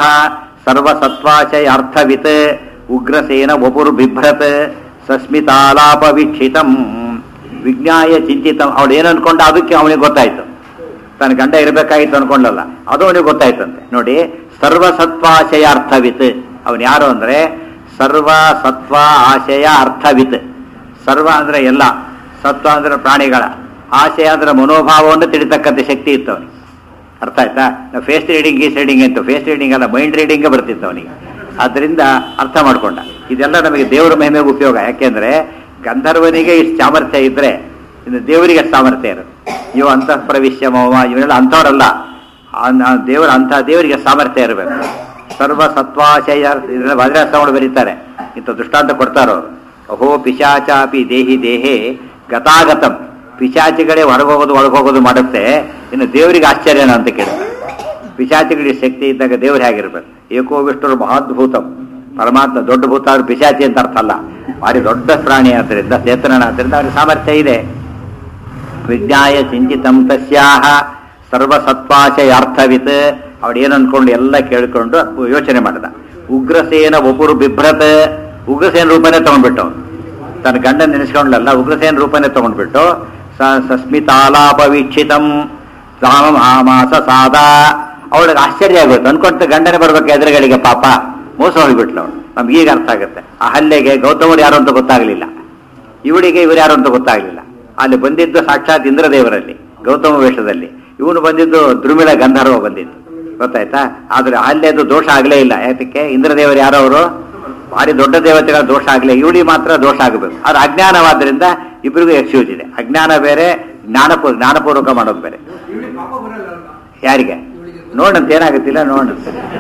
ಸರ್ವಸತ್ವಾಶಯಾರ್ಥವಿತ್ ಉಗ್ರಸೇನ ವಪುರ್ ಬಿಭ್ರತ್ ಸಸ್ಮಿತಾಲಾಪ ವೀಕ್ಷಿತಂ ವಿಜ್ಞಾಯ ಚಿಂತಿತಂ ಅವಳು ಏನು ಅನ್ಕೊಂಡ ಅದಕ್ಕೆ ಅವನಿಗೆ ಗೊತ್ತಾಯ್ತು ತನ್ನ ಗಂಡ ಇರಬೇಕಾಗಿತ್ತು ಅನ್ಕೊಂಡಲ್ಲ ಅದು ಅವನಿಗೆ ಗೊತ್ತಾಯ್ತಂತೆ ನೋಡಿ ಸರ್ವಸತ್ವಾಶಯ ಅರ್ಥವಿತ್ ಅವನು ಯಾರು ಅಂದ್ರೆ ಸರ್ವ ಸತ್ವ ಆಶಯ ಅರ್ಥವಿತ್ ಸರ್ವ ಅಂದ್ರೆ ಎಲ್ಲ ಸತ್ವ ಅಂದ್ರೆ ಪ್ರಾಣಿಗಳ ಆಶಯ ಅಂದ್ರೆ ಮನೋಭಾವವನ್ನು ತಿಳಿತಕ್ಕಂಥ ಶಕ್ತಿ ಇತ್ತು ಅವನಿಗೆ ಅರ್ಥ ಆಯ್ತಾ ಫೇಸ್ ರೀಡಿಂಗ್ ಗೀಸ್ ರೀಡಿಂಗ್ ಅಂತ ಫೇಸ್ ರೀಡಿಂಗ್ ಅಲ್ಲ ಮೈಂಡ್ ರೀಡಿಂಗ್ ಬರ್ತಿತ್ತು ಅವನಿಗೆ ಆದ್ದರಿಂದ ಅರ್ಥ ಮಾಡ್ಕೊಂಡ ಇದೆಲ್ಲ ನಮಗೆ ದೇವರ ಮಹಿಮೆಗೆ ಉಪಯೋಗ ಯಾಕೆಂದ್ರೆ ಗಂಧರ್ವನಿಗೆ ಇಷ್ಟು ಸಾಮರ್ಥ್ಯ ಇದ್ರೆ ಇನ್ನು ದೇವರಿಗೆ ಅಷ್ಟು ಸಾಮರ್ಥ್ಯ ಇರುತ್ತೆ ಇವು ಅಂತಃ ಪ್ರವಿಶ್ಯ ಮೋಮ ಇವರೆಲ್ಲ ಅಂಥವರಲ್ಲ ಆ- ಆ ದೇವರ ಅಂಥ ದೇವರಿಗೆ ಸಾಮರ್ಥ್ಯ ಇರಬೇಕು ಸರ್ವ ಸತ್ವಾಶಯ ಇದನ್ನ ಭದ್ರಾಸಗಳು ಬರೀತಾರೆ ಇಂಥ ದೃಷ್ಟಾಂತ ಕೊಡ್ತಾರೋ ಅಹೋ ಪಿಶಾಚಾಪಿ ದೇಹಿ ದೇಹೇ ಗತಾಗತಂ ಪಿಶಾಚಿಗಳೇ ಹೊರಗೋಗೋದು ಒಳಗೋಗೋದು ಮಾಡುತ್ತೆ ಇನ್ನು ದೇವರಿಗೆ ಆಶ್ಚರ್ಯನ ಅಂತ ಕೇಳ್ತಾರೆ ಪಿಶಾಚಿಗಳಿಗೆ ಶಕ್ತಿ ಇದ್ದಾಗ ದೇವ್ರು ಹೇಗಿರ್ಬೇಕು ಏಕೋ ವಿಷ್ಣುರು ಮಹಾದ್ಭೂತಂ ಪರಮಾತ್ಮ ದೊಡ್ಡ ಭೂತ ಆದ್ರೆ ಪಿಶಾಚಿ ಅಂತ ಅರ್ಥ ಅಲ್ಲ ಭಾರಿ ದೊಡ್ಡ ಪ್ರಾಣಿ ಆದ್ದರಿಂದ ಚೇತನನಾದ್ರಿಂದ ಅವ್ರಿಗೆ ಸಾಮರ್ಥ್ಯ ಇದೆ ವಿಜ್ಞಾಯ ಚಿಂತಿತಂ ತಸ್ಯಾಹ ಸರ್ವಸತ್ವಾಶಯಾರ್ಥವಿತ್ ಅವಳು ಏನು ಅನ್ಕೊಂಡು ಎಲ್ಲ ಕೇಳ್ಕೊಂಡು ಯೋಚನೆ ಮಾಡಿದ ಉಗ್ರಸೇನ ಒಬ್ಬರು ಬಿಭ್ರತ್ ಉಗ್ರಸೇನ ರೂಪನೇ ತಗೊಂಡ್ಬಿಟ್ಟು ಅವ್ನು. ತನ್ನ ಗಂಡ ನೆನೆಸ್ಕೊಂಡ್ಲಲ್ಲ ಉಗ್ರಸೇನ ರೂಪನೇ ತಗೊಂಡ್ಬಿಟ್ಟು ಸ- ಸಸ್ಮಿತಾಲಾಪ ವೀಕ್ಷಿತಂ ಮಾಸ ಸಾದ ಅವಳಿಗೆ ಆಶ್ಚರ್ಯ ಆಗುತ್ತೆ ಅನ್ಕೊಂತ ಗಂಡನೇ ಬರ್ಬೇಕು ಎದುರುಗಳಿಗೆ ಪಾಪ ಮೋಸ ಹೋಗ್ಬಿಟ್ಲು ಅವಳು ನಮ್ಗೆ ಈಗ ಅರ್ಥ ಆಗುತ್ತೆ ಆ ಹಲ್ಲೆಗೆ ಗೌತಮರು ಯಾರು ಅಂತ ಗೊತ್ತಾಗ್ಲಿಲ್ಲ ಇವಳಿಗೆ ಇವರು ಯಾರು ಅಂತ ಗೊತ್ತಾಗ್ಲಿಲ್ಲ ಅಲ್ಲಿ ಬಂದಿದ್ದು ಸಾಕ್ಷಾತ್ ಇಂದ್ರದೇವರಲ್ಲಿ ಗೌತಮ ವೇಷದಲ್ಲಿ ಇವನು ಬಂದಿದ್ದು ದ್ರುಮಿಳ ಗಂಧರ್ವ ಬಂದಿದ್ದು ಗೊತ್ತಾಯ್ತಾ ಆದ್ರೆ ಅಲ್ಲೇದು ದೋಷ ಆಗ್ಲೇ ಇಲ್ಲ ಯಾತಕ್ಕೆ ಇಂದ್ರದೇವರು ಯಾರೋ ಅವರು ಭಾರಿ ದೊಡ್ಡ ದೇವತೆಗಳ ದೋಷ ಆಗ್ಲೇ ಇವಳಿ ಮಾತ್ರ ದೋಷ ಆಗಬೇಕು ಅದು ಅಜ್ಞಾನವಾದ್ರಿಂದ ಇಬ್ಬರಿಗೂ ಎಕ್ಸ್ಕ್ಯೂಸ್ ಇದೆ ಅಜ್ಞಾನ ಬೇರೆ ಜ್ಞಾನಪೂರ್ ಜ್ಞಾನಪೂರ್ವಕ ಮಾಡೋದು ಬೇರೆ ಇವಳಿಗೆ ಪಾಪ ಬರಲ್ಲ ಅಲ್ವಾ? ಯಾರಿಗೆ ನೋಡಂತ ಏನಾಗುತ್ತಿಲ್ಲ ನೋಡ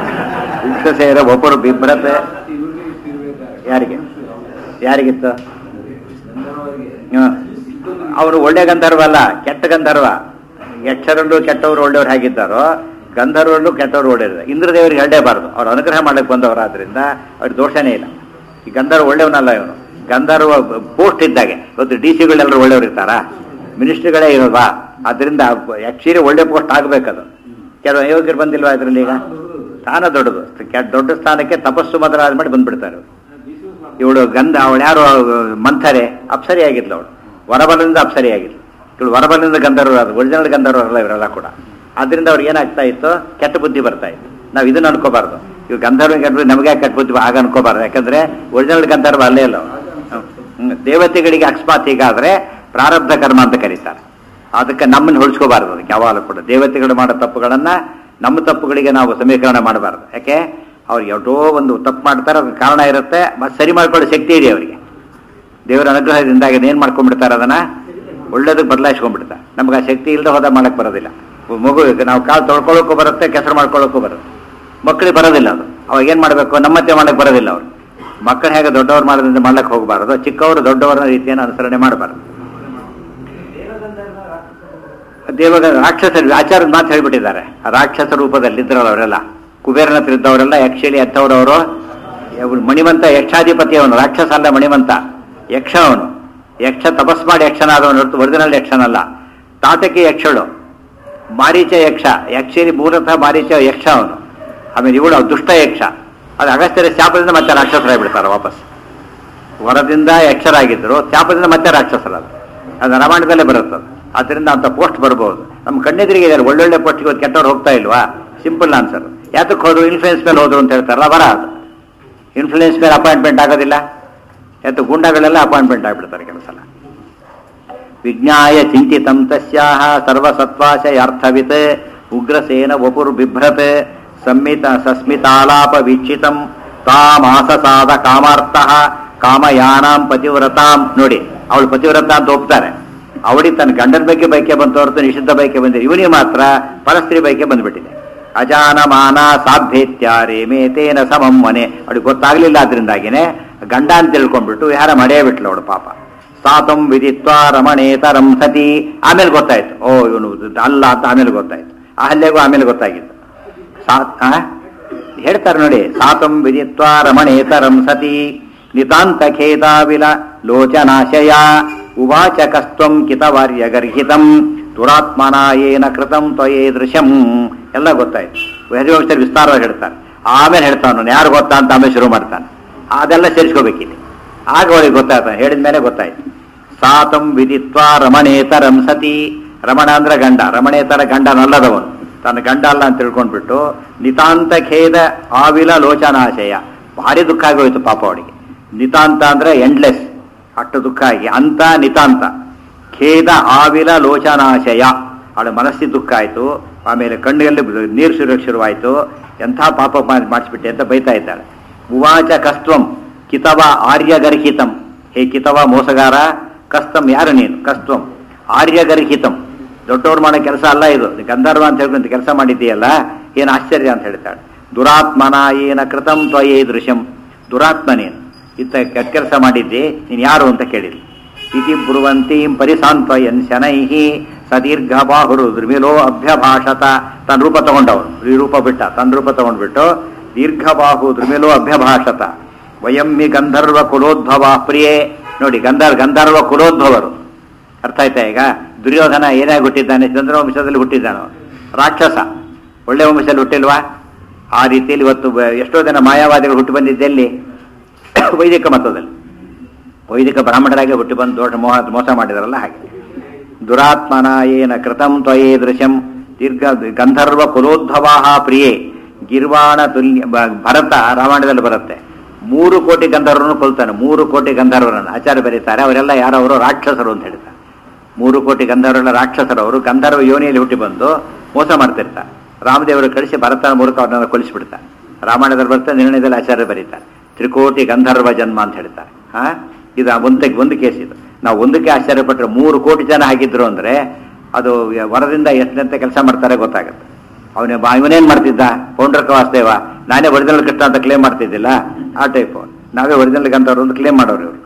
ಸೇರ ಒಬ್ಬರು ಬಿಬ್ರತೆ ಇವ್ರಿಗೆ ಇಷ್ಟು ಇರ್ಬೇಕಾದ್ರೆ ಯಾರಿಗೆ ಯಾರಿಗಿತ್ತು ಗಂಧರ್ವರಿಗೆ ಅವರು ಒಳ್ಳೆ ಗಂಧರ್ವ ಅಲ್ಲ ಕೆಟ್ಟ ಗಂಧರ್ವ ಯಕ್ಷರಲ್ಲೂ ಕೆಟ್ಟವರು ಒಳ್ಳೆಯವ್ರು ಹೇಗಿದ್ದಾರೋ ಗಂಧರ್ವಲ್ಲೂ ಕೆಟ್ಟವರು ಒಳ್ಳೆಯವರು ಇಂದ್ರದೇವರಿಗೆ ಹೇಳಲೇಬಾರದು ಅವ್ರು ಅನುಗ್ರಹ ಮಾಡಕ್ಕೆ ಬಂದವರಾದ್ರಿಂದ ಅವ್ರಿಗೆ ದೋಷನೇ ಇಲ್ಲ ಈ ಗಂಧರ್ವ ಒಳ್ಳೆಯವನಲ್ಲ ಇವನು ಗಂಧರ್ವ ಪೋಸ್ಟ್ ಇದ್ದಾಗೆ ಇವತ್ತು ಡಿ ಸಿಗಳೆಲ್ಲರೂ ಒಳ್ಳೆಯವ್ರು ಇರ್ತಾರಾ ಮಿನಿಸ್ಟ್ರಿಗಳೇ ಇರೋಲ್ವಾ ಅದರಿಂದ ಆಕ್ಚುಲಿ ಒಳ್ಳೆ ಪೋಸ್ಟ್ ಆಗಬೇಕದು ಕೆಲವು ಅಯೋಗ್ಯರು ಬಂದಿಲ್ವಾ ಇದರಲ್ಲಿ ಈಗ ಸ್ಥಾನ ದೊಡ್ಡದು ಕೆ- ದೊಡ್ಡ ಸ್ಥಾನಕ್ಕೆ ತಪಸ್ಸು ಮೊದಲಾದ ಮಾಡಿ ಬಂದ್ಬಿಡ್ತಾರೆ ಅವ್ರು. ಇವಳು ಗಂಧ ಅವಳು ಯಾರು ಮಂಥರೆ ಅಪ್ಸರಿ ಆಗಿದ್ಲು ಅವಳು ವರಬಲದಿಂದ ಅಪ್ಸರಿ ಆಗಿದ್ಲು ಇವಳು ವರಬಲದಿಂದ ಗಂಧರ್ವ ಒರಿಜಿನಲ್ ಗಂಧರ್ವ ಅಲ್ಲ ಇವರೆಲ್ಲ ಕೂಡ ಆದ್ರಿಂದ ಅವ್ರಿಗೆ ಏನಾಗ್ತಾ ಇತ್ತು ಕೆಟ್ಟ ಬುದ್ಧಿ ಬರ್ತಾ ಇತ್ತು ನಾವು ಇದನ್ನ ಅನ್ಕೋಬಾರ್ದು ಇವಾಗ ಗಂಧರ್ವ ಕಟ್ಬಿಟ್ಟು ನಮಗೆ ಯಾಕೆ ಕಟ್ಬಿಟ್ಟು ಆಗ ಅನ್ಕೋಬಾರ್ದು ಯಾಕಂದ್ರೆ ಒರಿಜಿನಲ್ ಗಂಧರ್ವ ಅಲ್ಲೇ ಅಲ್ಲ ಅವ್ನು. ಹ್ಮ್. ದೇವತೆಗಳಿಗೆ ಅಕಸ್ಮಾತ್ ಹೀಗಾದ್ರೆ ಪ್ರಾರಬ್ಧ ಕರ್ಮ ಅಂತ ಕರೀತಾರೆ ಅದಕ್ಕೆ ನಮ್ಮನ್ನು ಹೊಳಿಸ್ಕೋಬಾರ್ದು ಅದಕ್ಕೆ ಯಾವಾಗಲೂ ಕೂಡ ದೇವತೆಗಳು ಮಾಡೋ ತಪ್ಪುಗಳನ್ನ ನಮ್ಮ ತಪ್ಪುಗಳಿಗೆ ನಾವು ಸಮೀಕರಣ ಮಾಡಬಾರ್ದು ಯಾಕೆ ಅವ್ರಿಗೆ ಯಾವುದೋ ಒಂದು ತಪ್ಪು ಮಾಡ್ತಾರೆ ಅದಕ್ಕೆ ಕಾರಣ ಇರುತ್ತೆ ಮತ್ತೆ ಸರಿ ಮಾಡ್ಕೊಳ್ಳೋ ಶಕ್ತಿ ಇದೆ ಅವರಿಗೆ ದೇವರ ಅನುಗ್ರಹದಿಂದಾಗಿ ಏನು ಮಾಡ್ಕೊಂಡ್ಬಿಡ್ತಾರೆ ಅದನ್ನ ಒಳ್ಳೇದಕ್ಕೆ ಬದಲಾಯಿಸ್ಕೊಂಡ್ಬಿಡ್ತಾರೆ ನಮ್ಗೆ ಆ ಶಕ್ತಿ ಇಲ್ಲದೆ ಹೋದ ಮಾಡಕ್ಕೆ ಬರೋದಿಲ್ಲ ಮಗು ನಾವು ಕಾಲು ತೊಳ್ಕೊಳ್ಳೋಕ್ಕೂ ಬರುತ್ತೆ ಕೆಸರು ಮಾಡ್ಕೊಳ್ಳೋಕ್ಕೂ ಬರುತ್ತೆ ಮಕ್ಕಳಿಗೆ ಬರೋದಿಲ್ಲ ಅದು ಅವಾಗ ಏನು ಮಾಡಬೇಕು ನಮ್ಮತ್ತೆ ಮಾಡಕ್ಕೆ ಬರೋದಿಲ್ಲ ಅವರು ಮಕ್ಕಳು ಹೇಗೆ ದೊಡ್ಡವ್ರು ಮಾಡೋದ್ರಿಂದ ಮಾಡ್ಲಿಕ್ಕೆ ಹೋಗಬಾರ್ದು ಚಿಕ್ಕವರು ದೊಡ್ಡವರ ರೀತಿಯನ್ನು ಅನುಸರಣೆ ಮಾಡಬಾರ್ದು ದೇವಾಗ ರಾಕ್ಷಸರು ಆಚಾರ್ಯ ಮಾತು ಹೇಳ್ಬಿಟ್ಟಿದ್ದಾರೆ ಆ ರಾಕ್ಷಸ ರೂಪದಲ್ಲಿ ಇದ್ರಲ್ಲ ಅವರೆಲ್ಲ ಕುಬೇರನ ಹತ್ರ ಇದ್ದವರೆಲ್ಲ ಆಕ್ಚುಲಿ ಎತ್ತವರವರು ಮಣಿವಂತ ಯಕ್ಷಾಧಿಪತಿ ಅವನು ರಾಕ್ಷಸ ಅಲ್ಲ ಮಣಿವಂತ ಯಕ್ಷ ಅವನು ಯಕ್ಷ ತಪಸ್ ಮಾಡಿ ಯಕ್ಷನಾದವನು ಹೊರತು ಒರಿಜಿನಲ್ ಯಕ್ಷನಲ್ಲ ತಾತಕಿ ಯಕ್ಷಳು ಮಾರೀಚ ಯಕ್ಷ ಆಕ್ಚುಲಿ ಮೂಲತಃ ಮಾರೀಚ ಯಕ್ಷ ಅವನು ಆಮೇಲೆ ಇವಳು ದುಷ್ಟ ಯಕ್ಷ ಅದು ಅಗಸ್ತ್ಯರ ಶಾಪದಿಂದ ಮತ್ತೆ ರಾಕ್ಷಸರಾಗ್ಬಿಡ್ತಾರೆ ವಾಪಸ್ ವರದಿಂದ ಯಕ್ಷರಾಗಿದ್ದರು ಶಾಪದಿಂದ ಮತ್ತೆ ರಾಕ್ಷಸರಾದ್ರು ಅದು ರಾಮಾಯಣದಲ್ಲೇ ಬರುತ್ತೆ ಅದರಿಂದ ಅಂತ ಪೋಸ್ಟ್ ಬರ್ಬೋದು ನಮ್ಮ ಕಣ್ಣೆದುರಿಗೆ ಇದ್ದಾರೆ ಒಳ್ಳೊಳ್ಳೆ ಪೋಸ್ಟ್ಗೆ ಇವತ್ತು ಕೆಟ್ಟವ್ರು ಹೋಗ್ತಾ ಇಲ್ವಾ ಸಿಂಪಲ್ ಆನ್ಸರ್ ಯಾತಕ್ಕೆ ಹೋದ್ರು ಇನ್ಫ್ಲೂಯೆನ್ಸ್ ಮೇಲೆ ಹೋದ್ರು ಅಂತ ಹೇಳ್ತಾರಲ್ಲ ಬರ ಅದು ಇನ್ಫ್ಲೂಯೆನ್ಸ್ ಮೇಲೆ ಅಪಾಯಿಂಟ್ಮೆಂಟ್ ಆಗೋದಿಲ್ಲ ಯಾತು ಗುಂಡಗಳೆಲ್ಲ ಅಪಾಯಿಂಟ್ಮೆಂಟ್ ಆಗಿಬಿಡ್ತಾರೆ ಕೆಲವು ಸಲ ವಿಜ್ಞಾಯ ಚಿಂತಿತಂ ತಸ್ಯಾಹ ಸರ್ವಸತ್ವಾಶಯಾರ್ಥವಿತ್ ಉಗ್ರಸೇನ ವಪುರ್ ಬಿಭ್ರತ್ ಸಂಮಿತ ಸಸ್ಮಿತಾಲಾಪ ವೀಕ್ಷಿತಂ ತಾಮಾಸಸಾದ ಕಾಮಾರ್ಥಃ ಕಾಮಯಾನಾಂ ಪತಿವ್ರತಾಂ ನೋಡಿ ಅವಳು ಪತಿವ್ರತ ಅಂತ ಒಪ್ತಾರೆ ಅವಳಿಗೆ ತನ್ನ ಗಂಡನ ಬಗ್ಗೆ ಬೈಕೆ ಬಂತು ಹೊರತು ನಿಷಿದ್ಧ ಬೈಕೆ ಬಂದಿದೆ ಇವನಿಗೆ ಮಾತ್ರ ಪರಸ್ತ್ರೀ ಬೈಕೆ ಬಂದ್ಬಿಟ್ಟಿದೆ ಅಜಾನಮಾನ ಸಾಭ್ಯೇತ್ಯ ರೇಮೇತೇನ ಸಮಂ ಮನೆ ಅವಳಿಗೆ ಗೊತ್ತಾಗ್ಲಿಲ್ಲ ಅದರಿಂದಾಗಿನೇ ಗಂಡ ಅಂತ ತಿಳ್ಕೊಂಡ್ಬಿಟ್ಟು ಯಾರ ಮಡೇ ಬಿಟ್ಲು ಅವಳು ಪಾಪ ಸಾತಂ ವಿದಿತ್ವ ರಮಣೇತರಂ ಸತಿ ಆಮೇಲೆ ಗೊತ್ತಾಯ್ತು ಓ ಇವನು ಅಲ್ಲ ಅಂತ ಆಮೇಲೆ ಗೊತ್ತಾಯ್ತು ಆ ಹಲ್ಲೆಗೂ ಆಮೇಲೆ ಗೊತ್ತಾಗಿತ್ತು ಸಾ ಆ? ಹೇಳ್ತಾರೆ ನೋಡಿ ಸಾತಂ ವಿದಿತ್ವ ರಮಣೇತರಂ ಸತಿ ನಿತಾಂತ ಖೇದಾವಿಲ ಲೋಚನಾಶಯ ಉವಾಚ ಕಸ್ತ್ವಂ ಕಿತವಾರ್ಯ ಗರ್ಹಿತಂ ದುರಾತ್ಮನ ಏನ ಕೃತಂ ತ್ವಯೇ ದೃಶ್ಯಂ ಎಲ್ಲ ಗೊತ್ತಾಯ್ತು ಹರಿವಂಶದಲ್ಲಿ ವಿಸ್ತಾರವಾಗಿ ಹೇಳ್ತಾರೆ ಆಮೇಲೆ ಹೇಳ್ತಾನು ಯಾರು ಗೊತ್ತಾ ಅಂತ ಆಮೇಲೆ ಶುರು ಮಾಡ್ತಾನೆ ಅದೆಲ್ಲ ಸೇರಿಸ್ಕೋಬೇಕಿಲ್ಲಿ ಆಗ ಅವಳಿಗೆ ಗೊತ್ತಾಯ್ತಾನೆ ಹೇಳಿದ ಮೇಲೆ ಗೊತ್ತಾಯ್ತು ಸಾತಂ ವಿದಿತ್ವ ರಮಣೇತರಂ ಸತಿ ರಮಣ ಅಂದ್ರೆ ಗಂಡ ರಮಣೇತರ ಗಂಡನಲ್ಲದವನು ತನ್ನ ಗಂಡ ಅಲ್ಲ ಅಂತ ತಿಳ್ಕೊಂಡ್ಬಿಟ್ಟು ನಿತಾಂತ ಖೇದ ಆವಿಲ ಲೋಚನಾಶಯ ಭಾರಿ ದುಃಖ ಆಗೋಯ್ತು ಪಾಪ ಅವಳಿಗೆ ನಿತಾಂತ ಅಂದ್ರೆ ಎಂಡ್ಲೆಸ್ ಅಷ್ಟು ದುಃಖ ಆಗಿ ಅಂತ ನಿತಾಂತ ಖೇದ ಆವಿಲ ಲೋಚನಾಶಯ ಅವಳ ಮನಸ್ಸಿಗೆ ದುಃಖ ಆಯ್ತು ಆಮೇಲೆ ಕಣ್ಣಿನಲ್ಲಿ ನೀರು ಸುರಕ್ಕೆ ಶುರುವಾಯ್ತು ಎಂಥ ಪಾಪ ಮಾಡ್- ಮಾಡಿಸ್ಬಿಟ್ಟೆ ಅಂತ ಬೈತಾ ಇದ್ದಾಳೆ ಉವಾಚ ಕಸ್ತ್ವಂ ಕಿತವ ಆರ್ಯಗರ್ಹಿತಂ ಹೇ ಕಿತವ ಮೋಸಗಾರ ಕಸ್ತಂ ಯಾರು ನೀನು ಕಸ್ತ್ವಂ ಆರ್ಯಗರ್ಹಿತಂ ದೊಡ್ಡವ್ರು ಮಾಡೋ ಕೆಲಸ ಅಲ್ಲ ಇದು ನೀ ಗಂಧರ್ವ ಅಂತ ಹೇಳ್ಕೊಂತ ಕೆಲಸ ಮಾಡಿದ್ದೀಯಲ್ಲ ಏನು ಆಶ್ಚರ್ಯ ಅಂತ ಹೇಳ್ತಾಳೆ ದುರಾತ್ಮನ ಏನ ಕೃತಂ ತ್ವಯೇ ದೃಶ್ಯಂ ದುರಾತ್ಮ ನೀನು ಇತ್ತ ಕೆಟ್ಟ ಕೆಲಸ ಮಾಡಿದ್ದಿ ನೀನು ಯಾರು ಅಂತ ಕೇಳಿದ್ವಿ ಇತಿ ಬ್ರುವಂತೀಂ ಪರಿಸಾಂತ್ವಯನ್ ಶನೈಹಿ ಸದೀರ್ಘ ಬಾಹುರು ದ್ರಿಮಿಲೋ ಅಭ್ಯಭಾಷತ ತನ್ನ ರೂಪ ತಗೊಂಡವನು ಈ ರೂಪ ಬಿಟ್ಟ ತನ್ನ ರೂಪ ತಗೊಂಡ್ಬಿಟ್ಟು ದೀರ್ಘಬಾಹು ದ್ರಿಮಿಲೋ ಅಭ್ಯಭಾಷತ ವಯಮ್ಮಿ ಗಂಧರ್ವ ಕುಲೋದ್ಭವ ಪ್ರಿಯೇ ನೋಡಿ ಗಂಧರ್ ಗಂಧರ್ವ ಕುಲೋದ್ಭವರು ಅರ್ಥ ಆಯ್ತಾ ಈಗ ದುರ್ಯೋಧನ ಏನಾಗಿ ಹುಟ್ಟಿದ್ದಾನೆ ಚಂದ್ರವಂಶದಲ್ಲಿ ಹುಟ್ಟಿದ್ದಾನೆ ಅವನು. ರಾಕ್ಷಸ ಒಳ್ಳೆ ವಂಶದಲ್ಲಿ ಹುಟ್ಟಿಲ್ವಾ ಆ ರೀತಿಯಲ್ಲಿ ಇವತ್ತು ಬ- ಎಷ್ಟೋ ಜನ ಮಾಯಾವಾದಿಗಳು ಹುಟ್ಟು ಬಂದಿದ್ದೆಲ್ಲಿ ವೈದಿಕ ಮತದಲ್ಲಿ ವೈದಿಕ ಬ್ರಾಹ್ಮಣರಾಗಿ ಹುಟ್ಟಿ ಬಂದು ದೋಷ ಮೋಹ ಮೋಸ ಮಾಡಿದಾರಲ್ಲ ಹಾಗೆ ದುರಾತ್ಮನ ಏನ ಕೃತಂ ತ್ವಯೇ ದೃಶ್ಯಂ ದೀರ್ಘ ಗಂಧರ್ವ ಕುಲೋದ್ಭವಾ ಪ್ರಿಯೇ ಗಿರ್ವಾಣ ತುಲ್ಯ ಬ- ಭರತ ರಾಮಾಯಣದಲ್ಲಿ ಬರುತ್ತೆ ಮೂರು ಕೋಟಿ ಗಂಧರ್ವರನ್ನು ಕೊಲ್ತಾನೆ ಮೂರು ಕೋಟಿ ಗಂಧರ್ವರನ್ನು ಆಚಾರ್ಯ ಬರೀತಾರೆ ಅವರೆಲ್ಲ ಯಾರವರು ರಾಕ್ಷಸರು ಅಂತ ಹೇಳ್ತಾರೆ ಮೂರು ಕೋಟಿ ಗಂಧರ್ವರೆಲ್ಲ ರಾಕ್ಷಸರವರು ಗಂಧರ್ವ ಯೋನಿಯಲ್ಲಿ ಹುಟ್ಟಿ ಬಂದು ಮೋಸ ಮಾಡ್ತಿರ್ತಾರೆ ರಾಮದೇವರು ಕಳಿಸಿ ಭರತನ ಮೂಲಕ ಅವ್ರನ್ನ ಕೊಲಿಸಿಬಿಡ್ತಾರೆ ರಾಮಾಯಣದಲ್ಲಿ ಬರ್ತಾರೆ ನಿರ್ಣಯದಲ್ಲಿ ಆಚಾರ್ಯ ಬರೀತಾರೆ ತ್ರಿಕೋಟಿ ಗಂಧರ್ವ ಜನ್ಮ ಅಂತ ಹೇಳ್ತಾರೆ ಹಾ ಇದು ಆ ಒಂದು ಒಂದು ಕೇಸ್ ಇದು ನಾವು ಒಂದಕ್ಕೆ ಆಶ್ಚರ್ಯಪಟ್ಟರೆ ಮೂರು ಕೋಟಿ ಜನ ಆಗಿದ್ರು ಅಂದ್ರೆ ಅದು ವರದಿಂದ ಎಷ್ಟಂತ ಕೆಲಸ ಮಾಡ್ತಾರೆ ಗೊತ್ತಾಗುತ್ತೆ ಅವನೇ ಇವನೇನ್ ಮಾಡ್ತಿದ್ದ ಪೌಂಡ್ರಕ ವಾಸ್ತೇವ ನಾನೇ ಒರಿಜಿನಲ್ ಕೃಷ್ಣ ಅಂತ ಕ್ಲೇಮ್ ಮಾಡ್ತಿದ್ದಿಲ್ಲ ಆ ಟೈಪ್ ನಾವೇ ಒರಿಜಿನಲ್ ಗಂಧರ್ವ ಅಂತ ಕ್ಲೇಮ್ ಮಾಡೋರು ಇವರು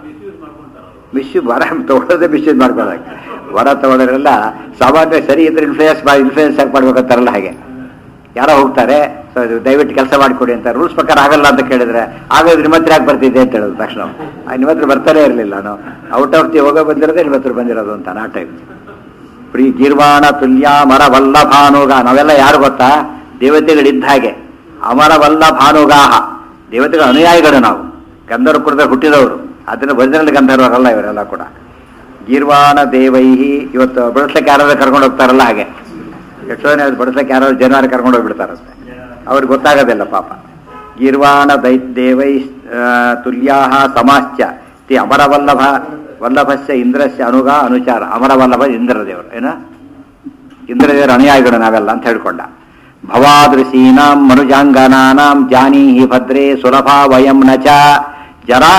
ಮಿಸ್ಯೂಸ್ ವರ ತಗೊಳ್ಳೋದೇ ಮಿಸ್ಯೂಸ್ ಮಾಡ್ಕೊಳ್ಳೋಕೆ ವರ ತಗೊಳ್ಳೋರೆಲ್ಲ ಸಾಮಾನ್ಯ ಸರಿ ಇದ್ರೆ ಇನ್ಫ್ಲೂಯೆನ್ಸ್ ಇನ್ಫ್ಲೂಯೆನ್ಸ್ ಆಗಿ ಮಾಡ್ಬೇಕಂತಾರಲ್ಲ ಹಾಗೆ ಯಾರೋ ಹೋಗ್ತಾರೆ ಸೊ ಇದು ದಯವಿಟ್ಟು ಕೆಲಸ ಮಾಡಿಕೊಡಿ ಅಂತ ರೂಲ್ಸ್ ಪ್ರಕಾರ ಆಗಲ್ಲ ಅಂತ ಕೇಳಿದ್ರೆ ಆಗೋದು ನಿಮ್ಮ ಹತ್ರ ಯಾಕೆ ಬರ್ತಿದ್ದೆ ಅಂತ ಹೇಳೋದು ತಕ್ಷಣ ಆ, ನಿಮ್ಮ ಹತ್ರ ಬರ್ತಾನೆ ಇರಲಿಲ್ಲ ನಾನು ಔಟ್ ಆಫ್ ದಿ ಹೋಗೋ ಬಂದಿರೋದೇ ನಿಮ್ಮ ಹತ್ರ ಬಂದಿರೋದು ಅಂತ ಆ ಟೈಪ್ ಪ್ರೀ ಗೀರ್ವಾಣ ತುಲ್ಯ ಮರ ವಲ್ಲಭಾನುಗ ನಾವೆಲ್ಲ ಯಾರು ಗೊತ್ತಾ ದೇವತೆಗಳಿದ್ದ ಹಾಗೆ ಅಮರ ವಲ್ಲಭಾನುಗಾಹ ದೇವತೆಗಳ ಅನುಯಾಯಿಗಳು ನಾವು ಗಂಧರ್ವ ಕುಲದ ಹುಟ್ಟಿದವರು ಅದನ್ನ ಒರಿಜಿನಲ್ ಗಂಧರ್ವರಲ್ಲ ಇವರೆಲ್ಲ ಕೂಡ ಗೀರ್ವಾಣ ದೇವೈಹಿ ಇವತ್ತು ಬೆಳೆಸ್ಲಿಕ್ಕೆ ಯಾರಾದ್ರೂ ಕರ್ಕೊಂಡು ಹೋಗ್ತಾರಲ್ಲ ಹಾಗೆ ಎಷ್ಟೋ ಜನ ಬಡಿಸ್ಲಿಕ್ಕೆ ಯಾರೋ ಜನವಾರ ಕರ್ಕೊಂಡು ಹೋಗ್ಬಿಡ್ತಾರಂತೆ ಅವ್ರಿಗೆ ಗೊತ್ತಾಗೋದಿಲ್ಲ ಪಾಪ ಗೀರ್ವಾಣ ದೈತ್ಯೇವೈ ತುಲ್ಯಾ ಸಮಾಶ್ಚ ತಿ ಅಮರವಲ್ಲಭ ವಲ್ಲಭಸ್ಯ ಇಂದ್ರಸ್ಯ ಅನುಗ ಅನುಚಾರ ಅಮರವಲ್ಲಭ ಇಂದ್ರದೇವರು ಏನ ಇಂದ್ರದೇವರ ಅನುಯಾಯಿಗಳು ನಾವೆಲ್ಲ ಅಂತ ಹೇಳ್ಕೊಂಡ ಭವಾದೃಶೀನಾಂ ಮನುಜಾಂಗನಾನಾಂ ಜಾನೀಹಿ ಭದ್ರೇ ಸುಲಭ ವಯಂ ನ ಚ ಜರಾ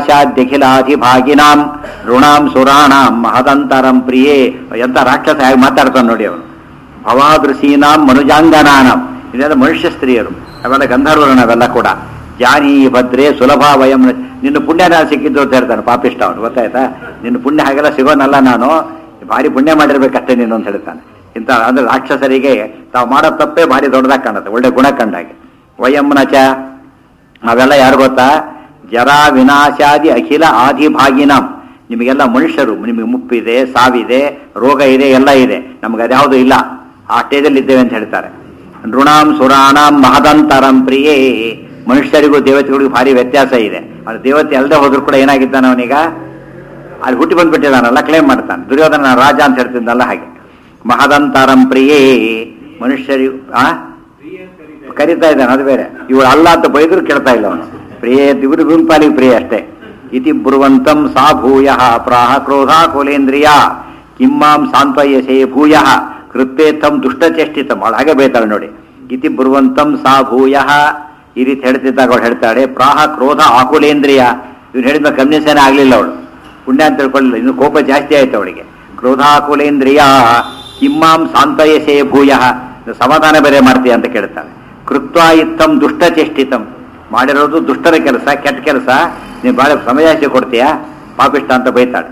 ವಿನಾಶಾದ್ಯಖಿಲಾಧಿಭಾಗಿನಾಂ ಋಣಾಂ ಸುರಾಣಾಂ ಮಹದಂತರಂ ಪ್ರಿಯೇ ಎಂತ ರಾಕ್ಷಸ ಹೇಗೆ ಮಾತಾಡ್ತಾನೆ ನೋಡಿ ಅವನು ಭವಾದೃಶೀನಾಂ ಮನುಜಾಂಗನಾನಾಂ ಇದೆಲ್ಲ ಮನುಷ್ಯ ಸ್ತ್ರೀಯರು ಅವೆಲ್ಲ ಗಂಧರ್ವರು ನಾವೆಲ್ಲ ಕೂಡ ಜಾನಿ ಭದ್ರೇ ಸುಲಭ ವಯಂ ನ- ನಿನ್ನ ಪುಣ್ಯ ನಾನು ಸಿಕ್ಕಿದ್ದು ಅಂತ ಹೇಳ್ತಾನೆ ಪಾಪಿಷ್ಟ ಅವನು ಗೊತ್ತಾಯ್ತಾ ನಿನ್ನ ಪುಣ್ಯ ಹಾಗೆಲ್ಲ ಸಿಗೋನಲ್ಲ ನಾನು ಭಾರಿ ಪುಣ್ಯ ಮಾಡಿರ್ಬೇಕಷ್ಟೇ ನೀನು ಅಂತ ಹೇಳ್ತಾನೆ ಇಂಥ ಅಂದ್ರೆ ರಾಕ್ಷಸರಿಗೆ ತಾವು ಮಾಡೋ ತಪ್ಪೇ ಭಾರಿ ದೊಡ್ಡದಾಗಿ ಕಾಣುತ್ತೆ ಒಳ್ಳೆ ಗುಣ ಕಂಡಾಗೆ ವಯಂನ ಚ ನಾವೆಲ್ಲ ಯಾರು ಗೊತ್ತಾ ಜರಾ ವಿನಾಶಾದಿ ಅಖಿಲ ಆದಿಭಾಗಿನಾಂ ನಿಮಗೆಲ್ಲ ಮನುಷ್ಯರು ನಿಮಗೆ ಮುಪ್ಪಿದೆ ಸಾವಿದೆ ರೋಗ ಇದೆ ಎಲ್ಲ ಇದೆ ನಮ್ಗೆ ಅದ್ಯಾವುದು ಇಲ್ಲ ಆ ಸ್ಟೇಜಲ್ಲಿ ಇದ್ದೇವೆ ಅಂತ ಹೇಳ್ತಾರೆ ನೃಣಾಂ ಸುರಾಣಾಂ ಮಹದಂತರಂ ಪ್ರಿಯೇ ಮನುಷ್ಯರಿಗೂ ದೇವತೆಗಳಿಗೂ ಭಾರಿ ವ್ಯತ್ಯಾಸ ಇದೆ ಅದು ದೇವತೆ ಅಲ್ಲದೆ ಹೋದ್ರು ಕೂಡ ಏನಾಗಿದ್ದಾನೆ ಅವನೀಗ ಅಲ್ಲಿ ಹುಟ್ಟಿ ಬಂದ್ಬಿಟ್ಟಿದ್ದಾನಲ್ಲ ಕ್ಲೇಮ್ ಮಾಡ್ತಾನೆ ದುರ್ಯೋಧನ ರಾಜ ಅಂತ ಹೇಳ್ತಿದ್ದಲ್ಲ ಹಾಗೆ ಮಹದಂತರಂ ಪ್ರಿಯೇ ಮನುಷ್ಯರಿಗೂ ಆ ಕರಿತಾ ಇದ್ದಾನೆ ಅದು ಬೇರೆ ಇವಳು ಅಲ್ಲ ಅಂತ ಬೈದ್ರು ಕೇಳ್ತಾ ಇಲ್ಲ ಅವನು ಪ್ರಿಯೇ ಇವರು ಗುಂಪಾಲಿಗೆ ಪ್ರಿಯ ಅಷ್ಟೇ ಇತಿ ಬ್ರುವಂತಂ ಸಾ ಭೂಯ ಪ್ರಾಹ ಕ್ರೋಧ ಕುಲೇಂದ್ರಿಯ ಕಿಮ್ಮಾಂ ಸಾಂತ್ವಯಸೇ ಭೂಯ ಕೃತ್ಯೇತ್ತಂ ದುಷ್ಟಚೇಷ್ಟಿತಂ ಅವಳು ಹಾಗೆ ಬೈತಾಳೆ ನೋಡಿ ಇತಿ ಬ್ರುವಂತಂ ಸಾ ಭೂಯ ಈ ರೀತಿ ಹೇಳ್ತಿದ್ದಾಗ ಅವಳು ಹೇಳ್ತಾಳೆ ಪ್ರಾಹ ಕ್ರೋಧ ಆಕುಲೇಂದ್ರಿಯ ಇವ್ನು ಹೇಳಿದ ಗಮನಿಸೇನೆ ಆಗ್ಲಿಲ್ಲ ಅವಳು ಪುಣ್ಯ ಅಂತ ತಿಳ್ಕೊಳ್ಳಿಲ್ಲ ಇನ್ನು ಕೋಪ ಜಾಸ್ತಿ ಆಯ್ತು ಅವಳಿಗೆ ಕ್ರೋಧಾಕುಲೇಂದ್ರಿಯ ಕಿಮ್ಮಾಂ ಸಾಂತಯಸೇ ಭೂಯ ಸಮಾಧಾನ ಬೇರೆ ಮಾಡ್ತೀಯ ಅಂತ ಕೇಳ್ತಾಳೆ ಕೃತ್ವ ಇತ್ತಂ ದುಷ್ಟಚೇಷ್ಟಿತಂ ಮಾಡಿರೋದು ದುಷ್ಟರ ಕೆಲಸ ಕೆಟ್ಟ ಕೆಲಸ ನೀನು ಭಾಳ ಸಮಯಾಸಿ ಕೊಡ್ತೀಯಾ ಪಾಪಿಷ್ಟ ಅಂತ ಬೈತಾಳೆ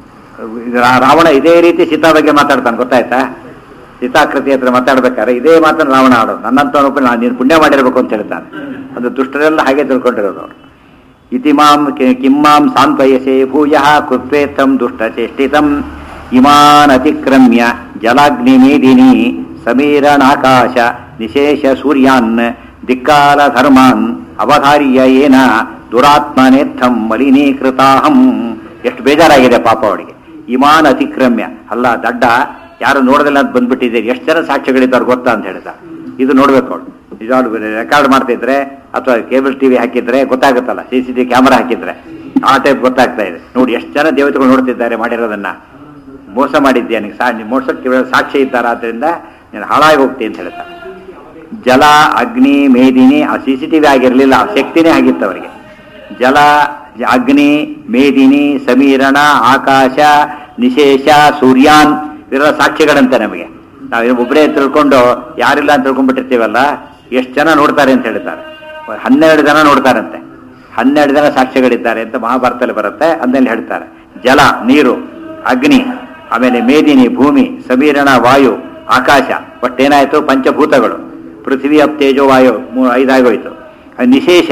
ರಾ- ರಾವಣ ಇದೇ ರೀತಿ ಸೀತಾ ಬಗ್ಗೆ ಮಾತಾಡ್ತಾನೆ ಗೊತ್ತಾಯ್ತಾ ಸೀತಾಕೃತಿ ಹತ್ರ ಮಾತಾಡ್ಬೇಕಾದ್ರೆ ಇದೇ ಮಾತನ್ನು ರಾವಣ ಆಡೋದು ನನ್ನಂತ ನಾನು ನೀನು ಪುಣ್ಯ ಮಾಡಿರ್ಬೇಕು ಅಂತ ಹೇಳ್ತಾನೆ ಅದು ದುಷ್ಟರೆಲ್ಲ ಹಾಗೆ ತಿಳ್ಕೊಂಡಿರೋದು ಅವರು ಇತಿಮಾಂ ಕಿ- ಕಿಮ್ಮಾಂ ಸಾಂತ್ವಯಸೇ ಭೂಯ ಕೃತ್ವೇತ್ತಂ ದುಷ್ಟಚೇಷ್ಟಿತಂ ಇಮಾನ್ ಅತಿಕ್ರಮ್ಯ ಜಲಾಗ್ನಿಮೇದಿನಿ ಸಮೀರಣಾಕಾಶ ನಿಶೇಷ ಸೂರ್ಯಾನ್ ದಿಕ್ಕಾಲ ಧರ್ಮಾನ್ ಅವಧಾರ್ಯ ಏನ ದುರಾತ್ಮನೇತ್ಥಂ ಮಲಿನೀಕೃತಾಹಂ ಎಷ್ಟು ಬೇಜಾರಾಗಿದೆ ಪಾಪ ಅವಳಿಗೆ ಇಮಾನ್ ಅತಿಕ್ರಮ್ಯ ಅಲ್ಲ ದಡ್ಡ ಯಾರು ನೋಡೋದಿಲ್ಲ ಅಂತ ಬಂದ್ಬಿಟ್ಟಿದ್ದೀರಿ ಎಷ್ಟು ಜನ ಸಾಕ್ಷ್ಯಗಳಿದ್ದಾರೆ ಗೊತ್ತಾ ಅಂತ ಹೇಳ್ದ ಇದು ನೋಡ್ಬೇಕು ಅವಳು ನಿಜವಾಗ್ಲೂ ರೆಕಾರ್ಡ್ ಮಾಡ್ತಿದ್ರೆ ಅಥವಾ ಕೇಬಲ್ ಟಿವಿ ಹಾಕಿದ್ರೆ ಗೊತ್ತಾಗುತ್ತಲ್ಲ ಸಿ ಸಿ ಟಿ ಕ್ಯಾಮರಾ ಹಾಕಿದ್ರೆ ಆ ಟೈಪ್ ಗೊತ್ತಾಗ್ತಾ ಇದೆ ನೋಡಿ ಎಷ್ಟು ಜನ ದೇವತೆಗಳು ನೋಡ್ತಿದ್ದಾರೆ ಮಾಡಿರೋದನ್ನ ಮೋಸ ಮಾಡಿದ್ಯಾ ನಿಂಗೆ ಸಾ ನೀನ್ ಮೋಸಕ್ಕೆ ಸಾಕ್ಷಿ ಇದ್ದಾರ ಆದ್ರಿಂದ ನೀನು ಹಾಳಾಗಿ ಹೋಗ್ತಿ ಅಂತ ಹೇಳ್ತಾರೆ ಜಲ ಅಗ್ನಿ ಮೇದಿನಿ ಆ ಸಿ ಸಿ ಟಿ ವಿ ಆಗಿರಲಿಲ್ಲ ಶಕ್ತಿನೇ ಆಗಿತ್ತು ಅವರಿಗೆ ಜಲ ಜ- ಅಗ್ನಿ ಮೇದಿನಿ ಸಮೀರಣ ಆಕಾಶ ನಿಶೇಷ ಸೂರ್ಯಾನ್ ಇವೆಲ್ಲ ಸಾಕ್ಷಿಗಳಂತೆ ನಮಗೆ ನಾವು ಒಬ್ಬರೇ ತಿಳ್ಕೊಂಡು ಯಾರಿಲ್ಲ ಅಂತ ತಿಳ್ಕೊಂಡ್ಬಿಟ್ಟಿರ್ತೀವಲ್ಲ ಎಷ್ಟು ಜನ ನೋಡ್ತಾರೆ ಅಂತ ಹೇಳ್ತಾರೆ ಹನ್ನೆರಡು ಜನ ನೋಡ್ತಾರಂತೆ ಹನ್ನೆರಡು ಜನ ಸಾಕ್ಷ್ಯಗಳಿದ್ದಾರೆ ಅಂತ ಮಹಾಭಾರತದಲ್ಲಿ ಬರುತ್ತೆ ಅದನ್ನಲ್ಲಿ ಹೇಳ್ತಾರೆ ಜಲ ನೀರು ಅಗ್ನಿ ಆಮೇಲೆ ಮೇದಿನಿ ಭೂಮಿ ಸಮೀರಣ ವಾಯು ಆಕಾಶ ಒಟ್ಟೇನಾಯ್ತು ಪಂಚಭೂತಗಳು ಪೃಥ್ವಿ ಅಪ್ ತೇಜೋ ವಾಯು ಮೂ- ಐದಾಗೋಯ್ತು ಅದು ನಿಶೇಷ